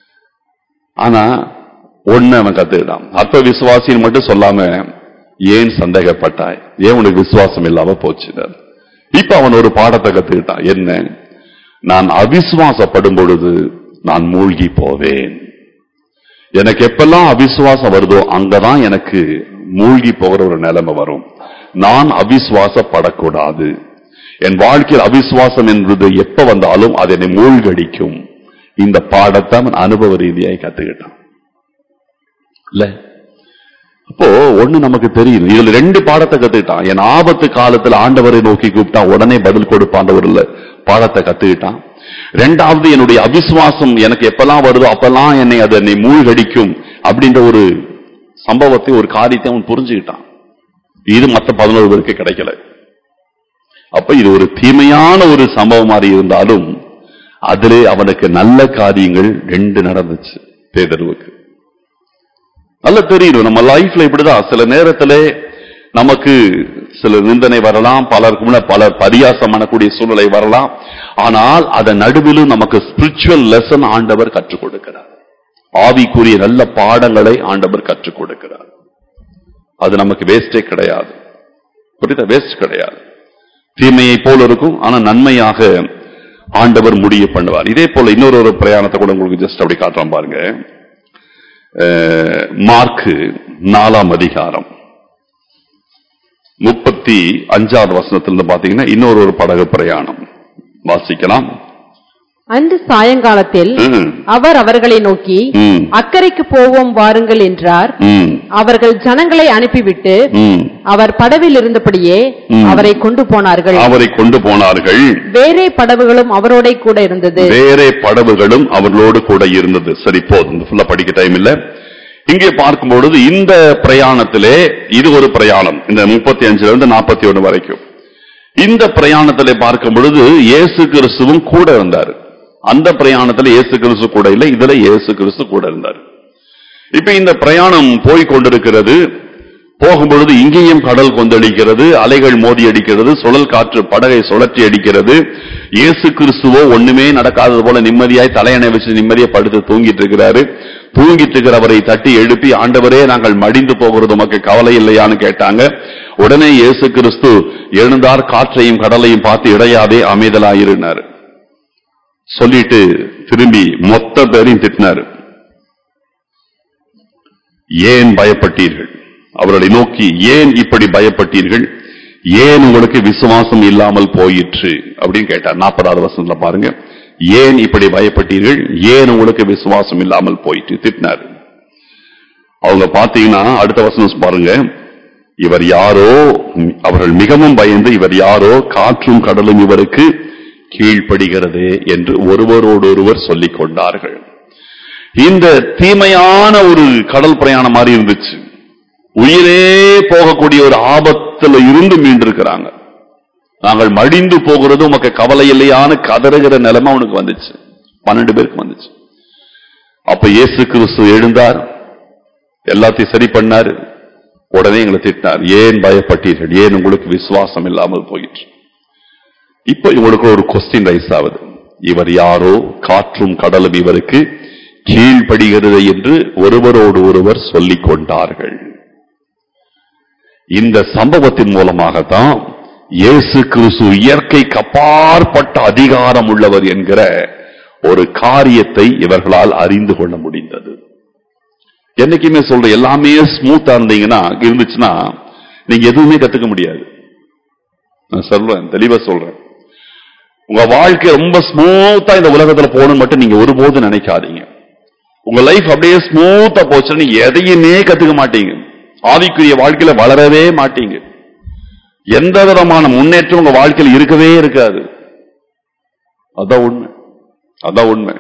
ஆனா ஒண்ணு அவன் கத்துக்கிட்டான் அற்ப விசுவாசின்னு மட்டும் சொல்லாம ஏன் சந்தேகப்பட்டாய் ஏன் உனக்கு விசுவாசம் இல்லாம போச்சுனர் இப்ப அவன் ஒரு பாடத்தை கத்துக்கிட்டான் என்ன நான் அவிசுவாசப்படும் பொழுது நான் மூழ்கி போவேன் எனக்கு எப்பெல்லாம் அவிசுவாசம் வருதோ அங்கதான் எனக்கு மூழ்கி போகிற ஒரு நிலைமை வரும் நான் அவிசுவாசப்படக்கூடாது என் வாழ்க்கையில் அவிசுவாசம் என்பது எப்ப வந்தாலும் அது என்னை மூழ்கடிக்கும் இந்த பாடத்தை அவன் அனுபவ ரீதியாய் கத்துக்கிட்டான் இல்ல அப்போ ஒண்ணு நமக்கு தெரியுது இதுல ரெண்டு பாடத்தை கத்துக்கிட்டான் என் ஆபத்து காலத்துல ஆண்டவரை நோக்கி கூப்பிட்டா உடனே பதில் கொடுப்பான் ஒரு பாடத்தை கத்துக்கிட்டான் ரெண்டாவது என்னுடைய அவிசுவாசம் எனக்கு எப்பெல்லாம் வருதோ அப்பெல்லாம் என்னை அது என்னை மூழ்கடிக்கும் அப்படின்ற ஒரு சம்பவத்தை ஒரு காரியத்தை அவன் புரிஞ்சுக்கிட்டான் இது மத்த பதினோரு பேருக்கு கிடைக்கல அப்ப இது ஒரு தீமையான ஒரு சம்பவம் மாதிரி இருந்தாலும் அதிலே அவனுக்கு நல்ல காரியங்கள் ரெண்டு நடந்துச்சு பேதர்வுக்கு நல்ல தெரியும் நம்ம லைஃப்ல இப்படிதான் சில நேரத்துல நமக்கு சில நிந்தனை வரலாம் பலருக்கு முன்ன பலர் பரியாசம் பண்ணக்கூடிய சூழ்நிலை வரலாம் ஆனால் அதன் நடுவிலும் நமக்கு ஸ்பிரிச்சுவல் லெசன் ஆண்டவர் கற்றுக் கொடுக்கிறார் ஆவிக்குரிய நல்ல பாடங்களை ஆண்டவர் கற்றுக் கொடுக்கிறார் அது நமக்கு வேஸ்டே கிடையாது புரியுதா வேஸ்ட் கிடையாது தீமையை போல இருக்கும் ஆனா நன்மையாக ஆண்டவர் முடிய பண்ணுவார் இதே போல இன்னொரு ஒரு பிரயாணத்தை கூட உங்களுக்கு ஜஸ்ட் அப்படி காட்டுறோம் பாருங்க அஹ், மார்க்கு நாலாம் அதிகாரம் முப்பத்தி அஞ்சாவது வசனத்திலிருந்து பாத்தீங்கன்னா இன்னொரு ஒரு படகு பிரயாணம் வாசிக்கலாம் அந்த சாயங்காலத்தில் ம், அவர் அவர்களை நோக்கி ம், அக்கறைக்கு போவோம் வாருங்கள் என்றார் ம், அவர்கள் ஜனங்களை அனுப்பிவிட்டு ம். அவர் படவில் இருந்தபடியே ம். அவரை கொண்டு போனார்கள் அவரை கொண்டு போனார்கள் வேறே படவுகளும் அவரோட கூட இருந்தது வேறே படவுகளும் அவர்களோடு கூட இருந்தது சரி போதும் ஃபுல்லா படிக்க டைம் இல்ல இங்கே பார்க்கும் பொழுது இந்த பிரயாணத்திலே இது ஒரு பிரயாணம் இந்த முப்பத்தி அஞ்சுல இருந்து நாற்பத்தி ஒண்ணு வரைக்கும் இந்த பிரயாணத்திலே பார்க்கும் பொழுது இயேசு கிறிஸ்துவும் கூட இருந்தார் அந்த பிரயாணத்துல இயேசு கிறிஸ்து கூட இல்லை இதுல இயேசு கிறிஸ்து கூட இருந்தார் இப்ப இந்த பிரயாணம் போய் கொண்டிருக்கிறது போகும்பொழுது இங்கேயும் கடல் கொந்தளிக்கிறது அலைகள் மோதி அடிக்கிறது சுழல் காற்று படகை சுழற்றி அடிக்கிறது இயேசு கிறிஸ்துவோ ஒண்ணுமே நடக்காதது போல நிம்மதியாய் தலையணை வச்சு நிம்மதியா படுத்து தூங்கிட்டு இருக்கிறாரு தூங்கிட்டு இருக்கிறவரை தட்டி எழுப்பி ஆண்டவரே நாங்கள் மடிந்து போகிறது உமக்கு கவலை இல்லையான்னு கேட்டாங்க உடனே இயேசு கிறிஸ்து எழுந்தார் காற்றையும் கடலையும் பார்த்து இடையாதே அமைதலாயிருனாரு சொல்லிட்டு திரும்பி மொத்த பேரையும் திட்டினாரு ஏன் பயப்பட்டீர்கள் அவர்களை நோக்கி ஏன் இப்படி பயப்பட்டீர்கள் ஏன் உங்களுக்கு விசுவாசம் இல்லாமல் போயிற்று அப்படின்னு கேட்டார் நாற்பதாவது வசனத்துல பாருங்க ஏன் இப்படி பயப்பட்டீர்கள் ஏன் உங்களுக்கு விசுவாசம் இல்லாமல் போயிற்று திட்டினார் அவங்க பாத்தீங்கன்னா அடுத்த வசனம் பாருங்க இவர் யாரோ அவர்கள் மிகவும் பயந்து இவர் யாரோ காற்றும் கடலும் இவருக்கு கீழ்ப்படுகிறது என்று ஒருவரோடொருவர் சொல்லிக் கொண்டார்கள் இந்த தீமையான ஒரு கடல் பிரயாணம் மாதிரி இருந்துச்சு உயிரே போகக்கூடிய ஒரு ஆபத்துல இருந்து மீண்டிருக்கிறாங்க நாங்கள் மடிந்து போகிறது உமக்கு கவலை இல்லையான்னு கதறுகிற நிலைமை அவனுக்கு வந்துச்சு பன்னெண்டு பேருக்கு வந்துச்சு அப்ப இயேசு கிறிஸ்து எழுந்தார் எல்லாத்தையும் சரி பண்ணாரு உடனே எங்களை திட்டினார் ஏன் பயப்பட்டீர்கள் ஏன் உங்களுக்கு விசுவாசம் இல்லாமல் போயிற்று இப்ப இவங்களுக்கு ஒரு கொஸ்டின் ரைஸ் ஆகுது இவர் யாரோ காற்றும் கடலும் இவருக்கு கீழ்ப்படுகிறது என்று ஒருவரோடு ஒருவர் சொல்லிக் கொண்டார்கள் இந்த சம்பவத்தின் மூலமாகத்தான் இயேசு கிறிஸ்து இயற்கைக்கு அப்பாற்பட்ட அதிகாரம் உள்ளவர் என்கிற ஒரு காரியத்தை இவர்களால் அறிந்து கொள்ள முடிந்தது என்னைக்குமே சொல்ற எல்லாமே ஸ்மூத்தா இருந்தீங்கன்னா இருந்துச்சுன்னா நீங்க எதுவுமே கத்துக்க முடியாது நான் சொல்றேன் தெளிவா சொல்றேன் உங்க வாழ்க்கை ரொம்ப ஸ்மூத்தா இந்த உலகத்துல போகணும்னு மட்டும் நீங்க ஒருபோதும் நினைக்காதீங்க உங்க லைஃப் அப்படியே ஸ்மூத்தா போச்சுன்னா நீங்க எதையுமே கத்துக்க மாட்டீங்க ஆவிக்குரிய வாழ்க்கையில வளரவே மாட்டீங்க எந்த விதமான முன்னேற்றம் உங்க வாழ்க்கையில் இருக்கவே இருக்காது அதான் உண்மை அதான் உண்மை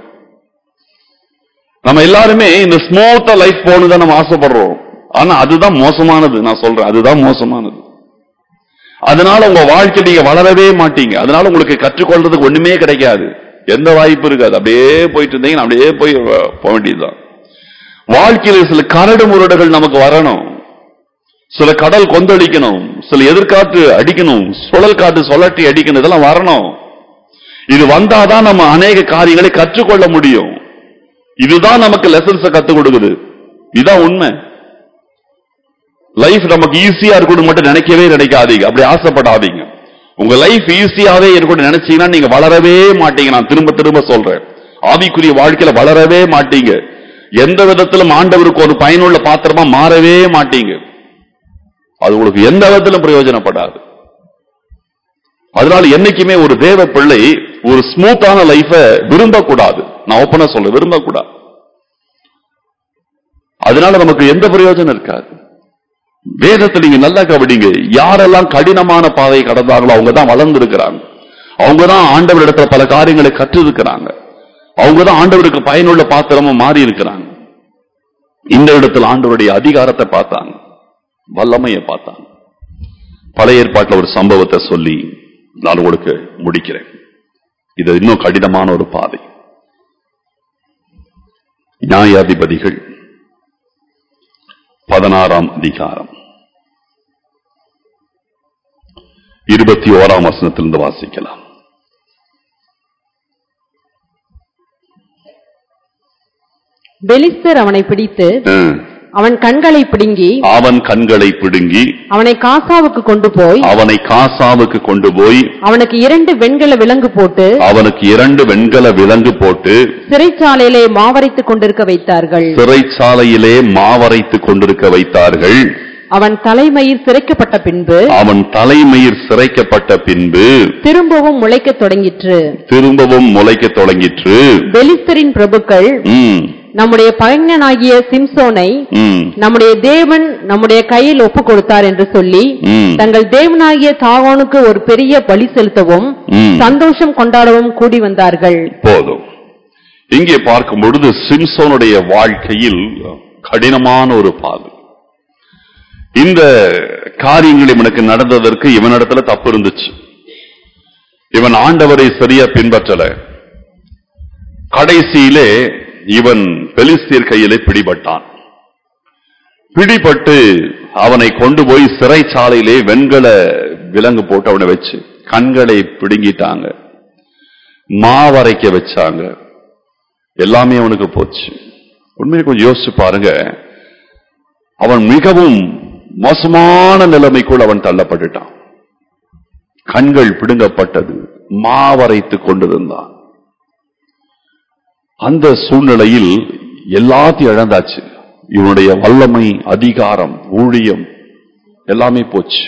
நம்ம எல்லாருமே இந்த ஸ்மூத்தா லைஃப் போகணும் தான் நம்ம ஆசைப்படுறோம் ஆனா அதுதான் மோசமானது நான் சொல்றேன் அதுதான் மோசமானது அதனால உங்க வாழ்க்கை நீங்க வளரவே மாட்டீங்க அதனால உங்களுக்கு கற்றுக்கொள்றதுக்கு ஒண்ணுமே கிடைக்காது எந்த வாய்ப்பு இருக்காது அப்படியே போயிட்டு இருந்தீங்கன்னா அப்படியே போய் அஹ், போக வேண்டியதுதான் வாழ்க்கையில சில கரடு முரடுகள் நமக்கு வரணும் சில கடல் கொந்தளிக்கணும் சில எதிர்காற்று அடிக்கணும் சுழல் காற்று சுழற்றி அடிக்கணும் இதெல்லாம் வரணும் இது வந்தாதான் நம்ம அநேக காரியங்களை கற்றுக்கொள்ள முடியும் இதுதான் நமக்கு லெசன்ஸ கத்துக் கொடுக்குது இதுதான் உண்மை லைஃப் நமக்கு ஈஸியா இருக்கணும் மட்டும் நினைக்கவே நினைக்காதீங்க அப்படி ஆசைப்படாதீங்க உங்க லைஃப் ஈஸியாவே இருக்கணும் நினைச்சீங்கன்னா நீங்க வளரவே மாட்டீங்க நான் திரும்ப திரும்ப சொல்றேன் ஆவிக்குரிய வாழ்க்கையில வளரவே மாட்டீங்க எந்த விதத்திலும் ஆண்டவருக்கு ஒரு பயனுள்ள பாத்திரமா மாறவே மாட்டீங்க அது உங்களுக்கு எந்த விதத்திலும் பிரயோஜனப்படாது அதனால என்னைக்குமே ஒரு தேவ பிள்ளை ஒரு ஸ்மூத்தான லைஃப விரும்பக்கூடாது நான் ஓப்பனா சொல்ல விரும்பக்கூடாது அதனால நமக்கு எந்த பிரயோஜனம் இருக்காது வேதத்தை நீங்க நல்லா கவனிங்க யாரெல்லாம் கடினமான பாதையை கடந்தாங்களோ அவங்க தான் வளர்ந்து இருக்கிறாங்க அவங்க தான் ஆண்டவர் இடத்துல பல காரியங்களை கற்று இருக்கிறாங்க அவங்க தான் ஆண்டவருக்கு பயனுள்ள பாத்திரமா மாறி இருக்கிறாங்க இந்த இடத்துல ஆண்டவருடைய அதிகாரத்தை பார்த்தாங்க வல்லமையை பார்த்தாங்க பழைய ஏற்பாட்டில் ஒரு சம்பவத்தை சொல்லி நான் உங்களுக்கு முடிக்கிறேன் இது இன்னும் கடினமான ஒரு பாதை நியாயாதிபதிகள் பதினாறாம் அதிகாரம் இருபத்தி ஓராம் வசனத்திலிருந்து வாசிக்கலாம் பெலிஸ்தர் அவனை பிடித்து ம், அவன் கண்களை பிடுங்கி அவன் கண்களை பிடுங்கி அவனை காசாவுக்கு கொண்டு போய் அவனை காசாவுக்கு கொண்டு போய் அவனுக்கு இரண்டு வெண்கல விலங்கு போட்டு அவனுக்கு இரண்டு வெண்கல விலங்கு போட்டு சிறைச்சாலையிலே மாவரைத்துக் கொண்டிருக்க வைத்தார்கள் சிறைச்சாலையிலே மாவரைத்துக் கொண்டிருக்க வைத்தார்கள் அவன் தலைமயிர் சிரைக்கப்பட்ட பின்பு அவன் தலைமயிர் சிரைக்கப்பட்ட பின்பு திரும்பவும் முளைக்கத் தொடங்கிற்று திரும்பவும் முளைக்கத் தொடங்கிற்று பெலிஸ்தரின் பிரபுக்கள் ம், நம்முடைய பகைஞனாகிய சிம்சோனை ம், நம்முடைய தேவன் நம்முடைய கையில் ஒப்பு கொடுத்தார் என்று சொல்லி ம், தங்கள் தேவனாகிய தாகோனுக்கு ஒரு பெரிய பலி செலுத்தவும் ம். சந்தோஷம் கொண்டாடவும் கூடி வந்தார்கள் போதும் இங்கே பார்க்கும் பொழுது சிம்சோனுடைய வாழ்க்கையில் கடினமான ஒரு பாதை இந்த காரியங்கள் இவனுக்கு நடந்ததற்கு இவனிடத்துல தப்பு இருந்துச்சு இவன் ஆண்டவரை சரியா பின்பற்றல கடைசியிலே இவன் பெலிஸ்தீர் கையிலே பிடிபட்டான் பிடிபட்டு அவனை கொண்டு போய் சிறைச்சாலையிலே வெண்கல விலங்கு போட்டு அவனை வச்சு கண்களை பிடுங்கிட்டாங்க மாவரைக்க வச்சாங்க எல்லாமே அவனுக்கு போச்சு உண்மையை கொஞ்சம் யோசிச்சு பாருங்க அவன் மிகவும் மோசமான நிலைமைக்குள் அவன் தள்ளப்பட்டுட்டான் கண்கள் பிடுங்கப்பட்டது மாவரைத்துக் கொண்டிருந்தான் அந்த சூழ்நிலையில் எல்லாத்தையும் இழந்தாச்சு இவனுடைய வல்லமை அதிகாரம் ஊழியம் எல்லாமே போச்சு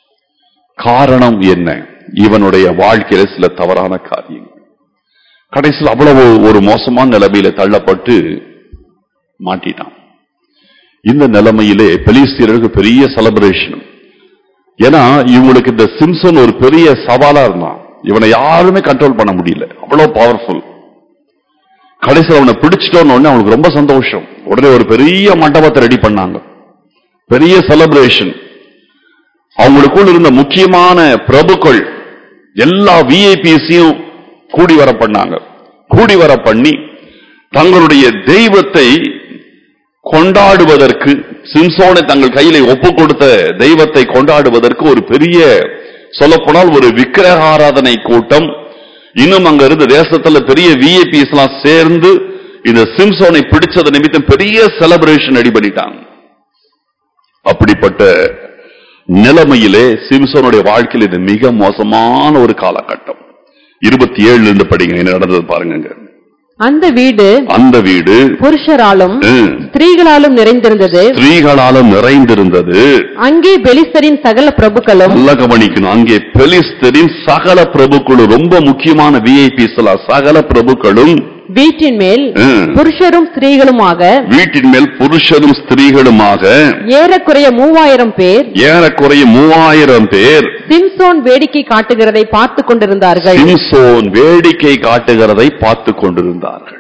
காரணம் என்ன இவனுடைய வாழ்க்கையில சில தவறான காரியங்கள் கடைசியில் அவ்வளவு ஒரு மோசமான நிலைமையில தள்ளப்பட்டு மாட்டிட்டான் இந்த நிலைமையிலே பெலிஸ்தீரருக்கு பெரிய செலிப்ரேஷன் ஏன்னா இவங்களுக்கு இந்த சிம்சன் ஒரு பெரிய சவாலா இருந்தான் இவனை யாருமே கண்ட்ரோல் பண்ண முடியல அவ்வளவு பவர்ஃபுல் கடைசியில் அவனை பிடிச்சிட்டோன்னு உடனே அவனுக்கு ரொம்ப சந்தோஷம் உடனே ஒரு பெரிய மண்டபத்தை ரெடி பண்ணாங்க பெரிய செலிப்ரேஷன் அவங்களுக்குள் இருந்த முக்கியமான பிரபுக்கள் எல்லா விஐபிஸையும் கூடி வர பண்ணாங்க கூடி வர பண்ணி தங்களுடைய தெய்வத்தை கொண்டாடுவதற்கு சிம்சோனை தங்கள் கையிலே ஒப்பு கொடுத்த தெய்வத்தை கொண்டாடுவதற்கு ஒரு பெரிய சொல்லப்போனால் ஒரு விக்கிரக ஆராதனை கூட்டம் இன்னும் அங்க இருந்த தேசத்துல பெரிய விஐபிஸ் எல்லாம் சேர்ந்து இந்த சிம்சோனை பிடிச்சது நிமித்தம் பெரிய செலிப்ரேஷன் ரெடி பண்ணிட்டாங்க அப்படிப்பட்ட நிலைமையிலே சிம்சோனுடைய வாழ்க்கையில் இது மிக மோசமான ஒரு காலகட்டம் இருபத்தி ஏழுல இருந்து படிங்க என்ன நடந்தது பாருங்க அந்த வீடு அந்த வீடு புருஷராலும் ம், ஸ்திரீகளாலும் நிறைந்திருந்தது ஸ்திரீகளாலும் நிறைந்திருந்தது அங்கே பெலிஸ்தரின் சகல பிரபுக்களும் நல்லா கவனிக்கணும் அங்கே பெலிஸ்தரின் சகல பிரபுக்களும் ரொம்ப முக்கியமான விஐபிஸ் சகல பிரபுக்களும் வீட்டின் மேல் ம், புருஷரும் ஸ்திரீகளுமாக வீட்டின் மேல் புருஷரும் ஸ்திரீகளுமாக ஏறக்குறைய மூவாயிரம் பேர் ஏறக்குறைய மூவாயிரம் பேர் சிம்சோன் வேடிக்கை காட்டுகிறதை பார்த்துக் கொண்டிருந்தார்கள் சிம்சோன் வேடிக்கை காட்டுகிறதை பார்த்து கொண்டிருந்தார்கள்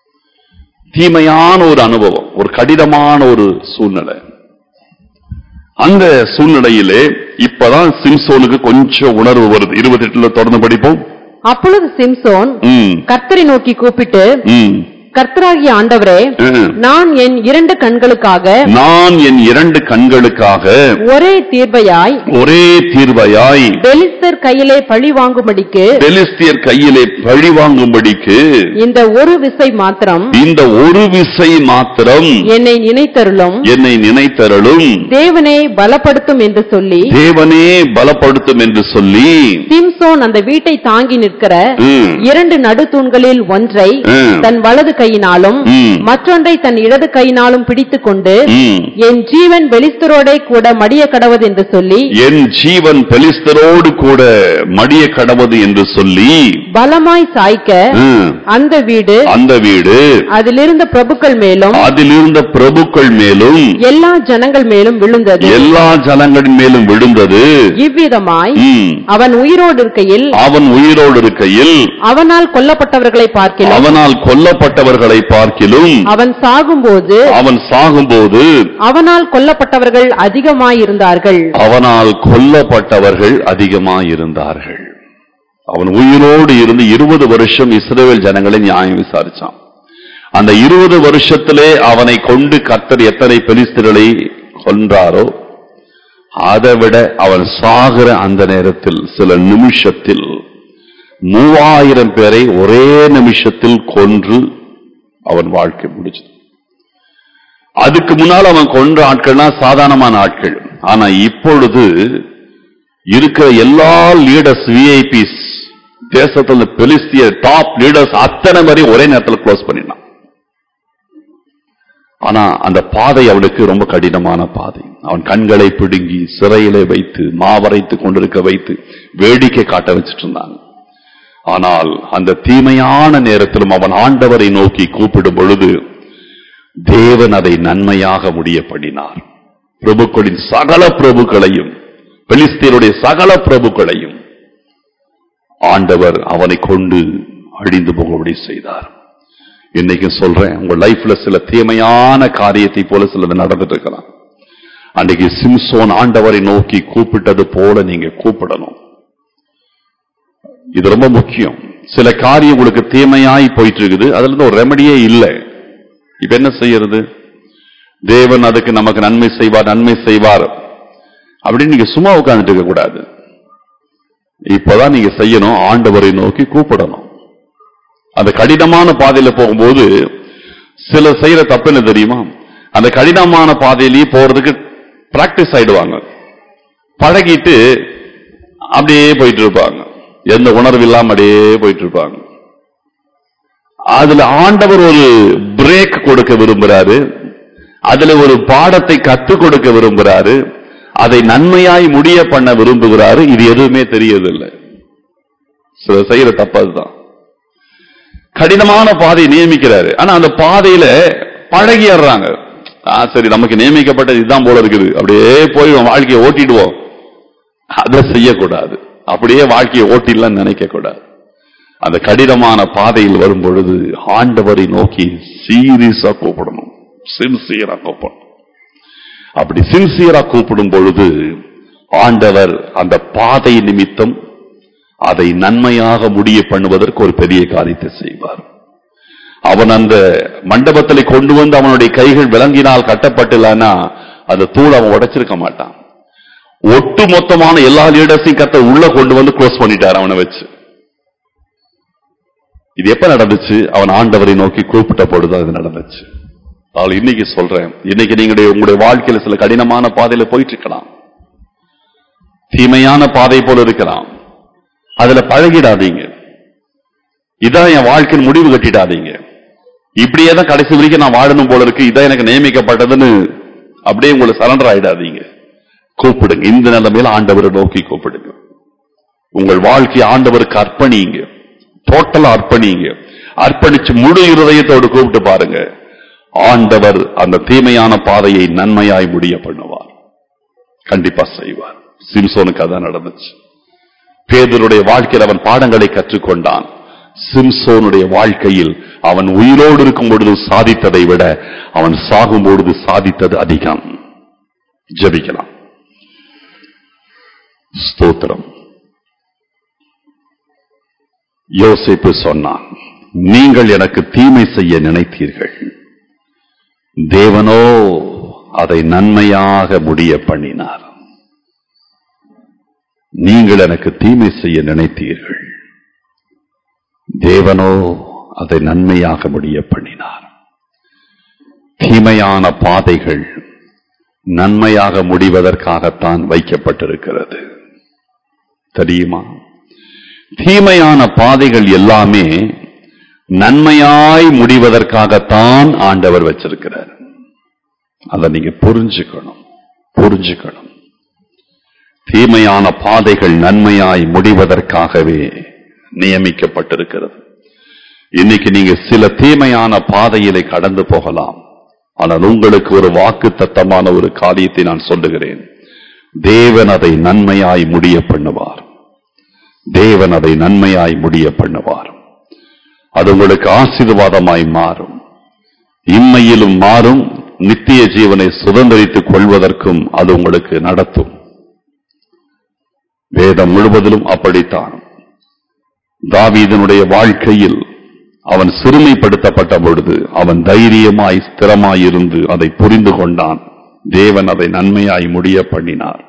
தீமையான ஒரு அனுபவம் ஒரு கடினமான ஒரு சூழ்நிலை அந்த சூழ்நிலையிலே இப்பதான் சிம்சோனுக்கு கொஞ்சம் உணர்வு வருது இருபத்தி எட்டுல தொடர்ந்து படிப்போம் அப்பொழுது சிம்சோன் ம், கர்த்தரை நோக்கி கூப்பிட்டு ம், கர்த்தராகிய ஆண்டவரே ம். நான் என் இரண்டு கண்களுக்காக நான் என் இரண்டு கண்களுக்காக ஒரே தீர்வையாய் ஒரே தீர்வையாய் பெலிஸ்தர் கையிலே பழி வாங்கும்படிக்கு பெலிஸ்தியர் கையிலே பழி வாங்கும்படிக்கு இந்த ஒரு விசை மாத்திரம் இந்த ஒரு விசை மாத்திரம் என்னை நினைத்தருளும் என்னை நினைத்தருளும் தேவனை பலப்படுத்தும் என்று சொல்லி தேவனே பலப்படுத்தும் என்று சொல்லி சிம்சோன் அந்த வீட்டை தாங்கி நிற்கிற ம், இரண்டு நடுத்தூண்களில் ஒன்றை ம், தன் வலது கையினாலும் ம், மற்றொன்றை தன் இடது கையினாலும் பிடித்துக் கொண்டு ம். என் ஜீவன் பெலிஸ்தரோடே கூட மடிய கடவது என்று சொல்லி என் ஜீவன் பெலிஸ்தரோடு கூட மடிய கடவது என்று சொல்லி பலமாய் சாய்க்க ம், அந்த வீடு அந்த வீடு அதிலிருந்த பிரபுக்கள் மேலும் அதிலிருந்த பிரபுக்கள் மேலும் எல்லா ஜனங்கள் மேலும் விழுந்தது எல்லா ஜனங்களின் மேலும் விழுந்தது இவ்விதமாய் ம். அவன் உயிரோடு இருக்கையில் அவன் உயிரோடு இருக்கையில் அவனால் கொல்லப்பட்டவர்களை பார்க்கிலும் அவனால் கொல்லப்பட்டவர்களை பார்க்கிலும் அவன் சாகும்போது அவன் சாகும்போது அவனால் கொல்லப்பட்டவர்கள் அதிகமாயிருந்தார்கள் அவனால் கொல்லப்பட்டவர்கள் அதிகமாயிருந்தார்கள் அவன் உயிரோடு இருந்து இருபது வருஷம் இஸ்ரவேல் ஜனங்களை நியாயம் விசாரிச்சான் அந்த இருபது வருஷத்திலே அவனை கொண்டு கர்த்தர் எத்தனை பெலிஸ்தர்களை கொன்றாரோ அதை விட அவன் சாகிற அந்த நேரத்தில் சில நிமிஷத்தில் மூவாயிரம் பேரை ஒரே நிமிஷத்தில் கொன்று அவன் வாழ்க்கை முடிச்சது அதுக்கு முன்னால் அவன் கொன்ற ஆட்கள்லாம் சாதாரணமான ஆட்கள் ஆனா இப்பொழுது இருக்கிற எல்லா லீடர்ஸ் விஐபிஸ் தேசத்துல பெலிஸ்திய டாப் லீடர்ஸ் அத்தனை மாதிரி ஒரே நேரத்தில் க்ளோஸ் பண்ணினான் ஆனா அந்த பாதை அவனுக்கு ரொம்ப கடினமான பாதை அவன் கண்களை பிடுங்கி சிறையிலே வைத்து மாவரைத்து கொண்டிருக்க வைத்து வேடிக்கை காட்ட வச்சிட்டு இருந்தாங்க ஆனால் அந்த தீமையான நேரத்திலும் அவன் ஆண்டவரை நோக்கி கூப்பிடும் பொழுது தேவன் அதை நன்மையாக முடிய பண்ணினார் பிரபுக்களின் சகல பிரபுக்களையும் பெலிஸ்தீனுடைய சகல பிரபுக்களையும் ஆண்டவர் அவனை கொண்டு அழிந்து போகும்படி செய்தார் இன்னைக்கு சொல்றேன் உங்க லைஃப்ல சில தீமையான காரியத்தை போல சிலது நடந்துட்டு இருக்கலாம் அன்னைக்கு சிம்சோன் ஆண்டவரை நோக்கி கூப்பிட்டது போல நீங்க கூப்பிடணும் இது ரொம்ப முக்கியம் சில காரியம் உங்களுக்கு தீமையாய் போயிட்டு இருக்குது அதுல இருந்து ஒரு ரெமடியே இல்லை இப்ப என்ன செய்யறது தேவன் அதுக்கு நமக்கு நன்மை செய்வார் நன்மை செய்வார் அப்படின்னு நீங்க சும்மா உட்கார்ந்துட்டு இருக்க கூடாது இப்பதான் நீங்க செய்யணும் ஆண்டவரை நோக்கி கூப்பிடணும் அந்த கடினமான பாதையில போகும்போது சில செய்யற தப்பு என்ன தெரியுமா அந்த கடினமான பாதையிலேயே போறதுக்கு பிராக்டிஸ் ஆயிடுவாங்க பழகிட்டு அப்படியே போயிட்டு இருப்பாங்க எந்த உணர்வு இல்லாம அப்படியே போயிட்டு இருப்பாங்க அதுல ஆண்டவர் ஒரு பிரேக் கொடுக்க விரும்புறாரு அதுல ஒரு பாடத்தை கற்றுக் கொடுக்க விரும்புறாரு அதை நன்மையாய் முடிய பண்ண விரும்புகிறாரு இது எதுவுமே தெரியதில்லை சில செய்யற தப்பு அதுதான் கடினமான பாதையை நியமிக்கிறாரு ஆனா அந்த பாதையில பழகிடுறாங்க ஆ சரி நமக்கு நியமிக்கப்பட்டது இதுதான் போல இருக்குது அப்படியே போய் வாழ்க்கையை ஓட்டிடுவோம் அதை செய்யக்கூடாது அப்படியே வாழ்க்கையை ஓட்டிடலாம் நினைக்க கூடாது அந்த கடினமான பாதையில் வரும் பொழுது ஆண்டவரை நோக்கி சீரியஸா கூப்பிடணும் சின்சியரா கூப்பிடணும் அப்படி சின்சியரா கூப்பிடும் பொழுது ஆண்டவர் அந்த பாதை நிமித்தம் அதை நன்மையாக முடிய பண்ணுவதற்கு ஒரு பெரிய காரியத்தை செய்வார் அவன் அந்த மண்டபத்திலே கொண்டு வந்து அவனுடைய கைகள் விளங்கினால் கட்டப்பட்டுலன்னா அந்த தூள் அவன் உடைச்சிருக்க மாட்டான் ஒட்டு மொத்தமான எல்லா லீடர்ஸையும் கத்த உள்ள கொண்டு வந்து க்ளோஸ் பண்ணிட்டார் அவனை வச்சு இது எப்ப நடந்துச்சு அவன் ஆண்டவரை நோக்கி கூப்பிட்ட பொழுது அது நடந்துச்சு ஆனால் இன்னைக்கு சொல்றேன் இன்னைக்கு நீங்களுடைய உங்களுடைய வாழ்க்கையில சில கடினமான பாதையில போயிட்டு இருக்கலாம் தீமையான பாதை போல இருக்கலாம் அதுல பழகிடாதீங்க இதான் என் வாழ்க்கையின் முடிவு கட்டிடாதீங்க இப்படியே தான் கடைசி வரைக்கும் நான் வாழணும் போல இருக்கு இதான் எனக்கு நியமிக்கப்பட்டதுன்னு அப்படியே உங்களை சரண்டர் ஆயிடாதீங்க கூப்பிடுங்க இந்த நிலைமையில ஆண்டவரை நோக்கி கூப்பிடுங்க உங்கள் வாழ்க்கையை ஆண்டவருக்கு அர்ப்பணிங்க டோட்டலா அர்ப்பணிங்க அர்ப்பணிச்சு முழு இருதயத்தோடு கூப்பிட்டு பாருங்க ஆண்டவர் அந்த தீமையான பாதையை நன்மையாய் முடிய பண்ணுவார் கண்டிப்பா செய்வார் சிம்சோனுக்கு அதான் நடந்துச்சு பேதருடைய வாழ்க்கையில் அவன் பாடங்களை கற்றுக்கொண்டான் சிம்சோனுடைய வாழ்க்கையில் அவன் உயிரோடு இருக்கும் பொழுது சாதித்ததை விட அவன் சாகும் பொழுது சாதித்தது அதிகம் ஜெபிக்கலாம் ஸ்தோத்திரம் யோசிப்பு சொன்னான் நீங்கள் எனக்கு தீமை செய்ய நினைத்தீர்கள் தேவனோ அதை நன்மையாக முடிய பண்ணினார் நீங்கள் எனக்கு தீமை செய்ய நினைத்தீர்கள் தேவனோ அதை நன்மையாக முடிய பண்ணினார் தீமையான பாதைகள் நன்மையாக முடிவதற்காகத்தான் வைக்கப்பட்டிருக்கிறது தெரியுமா தீமையான பாதைகள் எல்லாமே நன்மையாய் முடிவதற்காகத்தான் ஆண்டவர் வச்சிருக்கிறார் அதை நீங்க புரிஞ்சுக்கணும் புரிஞ்சுக்கணும் தீமையான பாதைகள் நன்மையாய் முடிவதற்காகவே நியமிக்கப்பட்டிருக்கிறது இன்னைக்கு நீங்க சில தீமையான பாதையிலே கடந்து போகலாம் ஆனால் உங்களுக்கு ஒரு வாக்கு தத்தமான ஒரு காரியத்தை நான் சொல்லுகிறேன் தேவன் அதை நன்மையாய் முடிய பண்ணுவார் தேவன் அதை நன்மையாய் முடிய பண்ணுவார் அது உங்களுக்கு ஆசீர்வாதமாய் மாறும் இம்மையிலும் மாறும் நித்திய ஜீவனை சுதந்திரித்துக் கொள்வதற்கும் அது உங்களுக்கு நடத்தும் வேதம் முழுவதிலும் அப்படித்தான் தாவீதனுடைய வாழ்க்கையில் அவன் சிறுமைப்படுத்தப்பட்ட பொழுது அவன் தைரியமாய் ஸ்திரமாய் இருந்து அதை புரிந்து கொண்டான் தேவன் அதை நன்மையாய் முடிய பண்ணினார்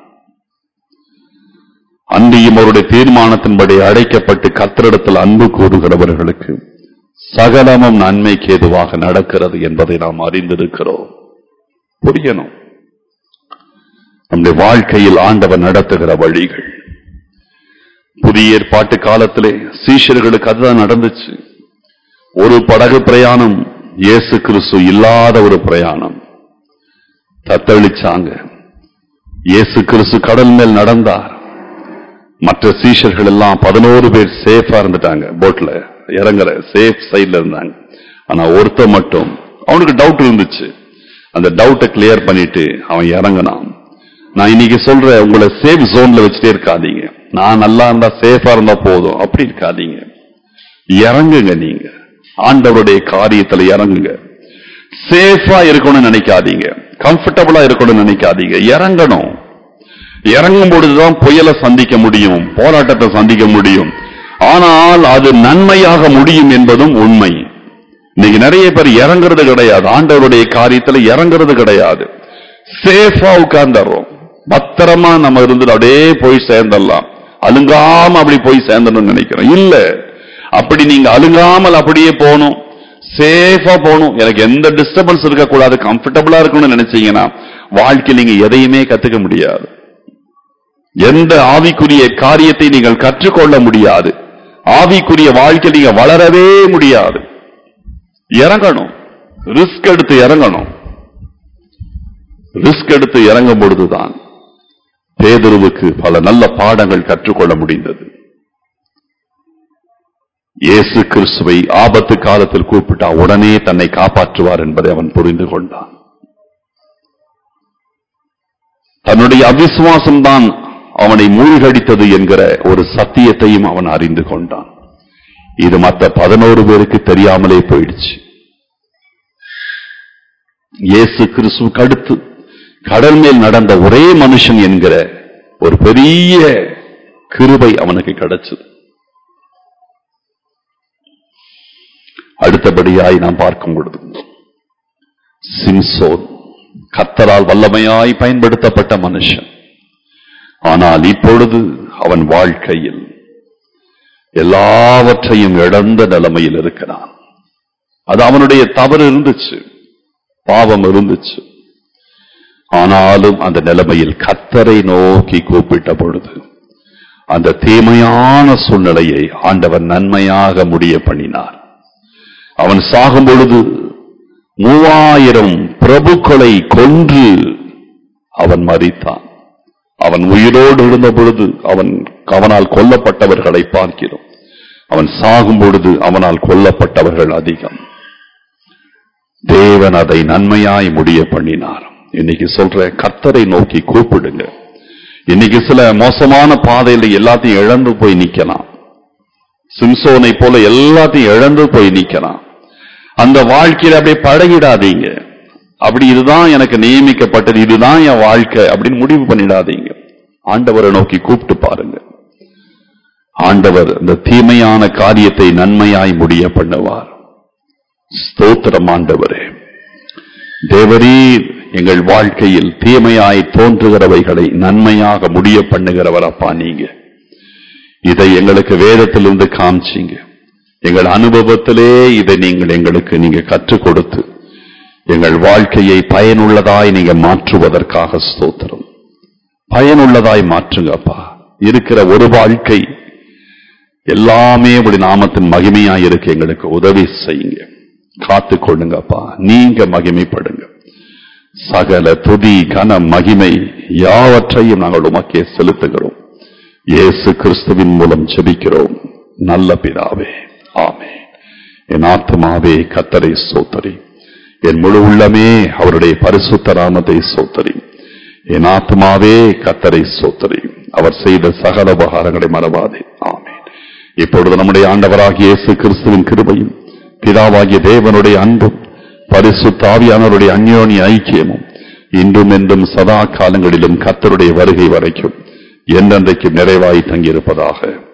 அன்றியும் அவருடைய தீர்மானத்தின்படி அழைக்கப்பட்டு கத்தரிடத்தில் அன்பு கூறுகிறவர்களுக்கு சகலமும் நன்மைக்கு ஏதுவாக நடக்கிறது என்பதை நாம் அறிந்திருக்கிறோம் புரியணும் நம்முடைய வாழ்க்கையில் ஆண்டவர் நடத்துகிற வழிகள் புதிய ஏற்பாட்டு காலத்திலே சீஷர்களுக்கு அதுதான் நடந்துச்சு ஒரு படகு பிரயாணம் இயேசு கிறிஸ்து இல்லாத ஒரு பிரயாணம் தத்தளிச்சாங்க இயேசு கிறிஸ்து கடல் மேல் நடந்தார் மற்ற சீஷர்கள் எல்லாம் பதினோரு பேர் சேஃபா இருந்துட்டாங்க போட்ல இறங்குற சேஃப் சைட்ல இருந்தாங்க ஆனா ஒருத்தன் மட்டும் அவனுக்கு டவுட் இருந்துச்சு அந்த டவுட்டை கிளியர் பண்ணிட்டு அவன் இறங்கினான் நான் இன்னைக்கு சொல்றேன் உங்களை சேஃப் ஜோன்ல வச்சுட்டே இருக்காதீங்க நான் நல்லா இருந்தா சேஃபா இருந்தா போதும் அப்படி இருக்காதீங்க இறங்குங்க நீங்க ஆண்டவருடைய காரியத்துல இறங்குங்க சேஃபா இருக்கணும்னு நினைக்காதீங்க கம்ஃபர்டபுளா இருக்கணும்னு நினைக்காதீங்க இறங்கணும் இறங்கும் பொழுதுதான் புயலை சந்திக்க முடியும் போராட்டத்தை சந்திக்க முடியும் ஆனால் அது நன்மையாக முடியும் என்பதும் உண்மை இன்னைக்கு நிறைய பேர் இறங்குறது கிடையாது ஆண்டவருடைய காரியத்துல இறங்குறது கிடையாது சேஃபா உட்கார்ந்துடுறோம் பத்திரமா நம்ம இருந்துட்டு அப்படியே போய் சேர்ந்துடலாம் அலுங்காம அப்படி போய் சேர்ந்தணும்னு நினைக்கிறோம் இல்ல அப்படி நீங்க அலுங்காமல் அப்படியே போகணும் சேஃபா போகணும் எனக்கு எந்த டிஸ்டர்பன்ஸ் இருக்கக்கூடாது கம்ஃபர்டபுளா இருக்கணும்னு நினைச்சீங்கன்னா வாழ்க்கையில் நீங்க எதையுமே கத்துக்க முடியாது எந்த ஆவிக்குரிய காரியத்தை நீங்கள் கற்றுக்கொள்ள முடியாது ஆவிக்குரிய வாழ்க்கையில் நீங்க வளரவே முடியாது இறங்கணும் ரிஸ்க் எடுத்து இறங்கணும் ரிஸ்க் எடுத்து இறங்கும் பொழுதுதான் பேதுருவுக்கு பல நல்ல பாடங்கள் கற்றுக்கொள்ள முடிந்தது இயேசு கிறிஸ்துவை ஆபத்து காலத்தில் கூப்பிட்டா உடனே தன்னை காப்பாற்றுவார் என்பதை அவன் புரிந்து கொண்டான் தன்னுடைய அவிசுவாசம்தான் அவனை மூழ்கடித்தது என்கிற ஒரு சத்தியத்தையும் அவன் அறிந்து கொண்டான் இது மற்ற பதினோரு பேருக்கு தெரியாமலே போயிடுச்சு இயேசு கிறிஸ்துவுக்கு அடுத்து கடல் மேல் நடந்த ஒரே மனுஷன் என்கிற ஒரு பெரிய கிருபை அவனுக்கு கிடைச்சது அடுத்தபடியாய் நாம் பார்க்கும் பொழுது சிம்சோன் கத்தரால் வல்லமையாய் பயன்படுத்தப்பட்ட மனுஷன் ஆனால் இப்பொழுது அவன் வாழ்க்கையில் எல்லாவற்றையும் இழந்த நிலைமையில் இருக்கிறான் அது அவனுடைய தவறு இருந்துச்சு பாவம் இருந்துச்சு ஆனாலும் அந்த நிலைமையில் கத்தரை நோக்கி கூப்பிட்ட பொழுது அந்த தீமையான சூழ்நிலையை ஆண்டவர் நன்மையாக முடிய பண்ணினார் அவன் சாகும் பொழுது மூவாயிரம் பிரபுக்களை கொன்று அவன் மறித்தான் அவன் உயிரோடு இருந்த பொழுது அவன் அவனால் கொல்லப்பட்டவர்களை பார்க்கிறோம் அவன் சாகும் பொழுது அவனால் கொல்லப்பட்டவர்கள் அதிகம் தேவன் அதை நன்மையாய் முடிய பண்ணினார் இன்னைக்கு சொல்ற கர்த்தரை நோக்கி கூப்பிடுங்க இன்னைக்கு சில மோசமான பாதையில எல்லாத்தையும் இழந்து போய் நிக்கலாம் சிம்சோனை போல எல்லாத்தையும் இழந்து போய் நிக்கலாம் அந்த வாழ்க்கையில அப்படியே பழகிடாதீங்க அப்படி இதுதான் எனக்கு நியமிக்கப்பட்டது இதுதான் என் வாழ்க்கை அப்படின்னு முடிவு பண்ணிடாதீங்க ஆண்டவரை நோக்கி கூப்பிட்டு பாருங்க ஆண்டவர் இந்த தீமையான காரியத்தை நன்மையாய் முடிய பண்ணுவார் ஸ்தோத்திரம் ஆண்டவரே தேவரீர் எங்கள் வாழ்க்கையில் தீமையாய் தோன்றுகிறவைகளை நன்மையாக முடிய பண்ணுகிறவர் அப்பா நீங்க இதை எங்களுக்கு வேதத்திலிருந்து காமிச்சீங்க எங்கள் அனுபவத்திலே இதை நீங்கள் எங்களுக்கு நீங்க கற்றுக் கொடுத்து எங்கள் வாழ்க்கையை பயனுள்ளதாய் நீங்க மாற்றுவதற்காக ஸ்தோத்திரம் பயனுள்ளதாய் மாற்றுங்கப்பா இருக்கிற ஒரு வாழ்க்கை எல்லாமே உடைய நாமத்தின் மகிமையாய் இருக்க எங்களுக்கு உதவி செய்யுங்க காத்து கொள்ளுங்கப்பா நீங்க மகிமைப்படுங்க சகல துதி கன மகிமை யாவற்றையும் நாங்கள் உமக்கே செலுத்துகிறோம் இயேசு கிறிஸ்துவின் மூலம் ஜெபிக்கிறோம் நல்ல பிதாவே ஆமே என் ஆத்மாவே கத்தரை சோத்தரி என் முழு உள்ளமே அவருடைய பரிசுத்த நாமத்தை சோத்தரி என் ஆத்மாவே கத்தரை சோத்தரி அவர் செய்த சகல உபகாரங்களை மறவாதே ஆமே இப்பொழுது நம்முடைய ஆண்டவராகிய இயேசு கிறிஸ்துவின் கிருபையும் பிதாவாகிய தேவனுடைய அன்பும் பரிசுத்த ஆவியானவருடைய அந்யோன்ய ஐக்கியமும் இன்றும் என்றும் சதா காலங்களிலும் கத்தருடைய வருகை வரைக்கும் என்றென்றைக்கும் நிறைவாய் தங்கியிருப்பதாக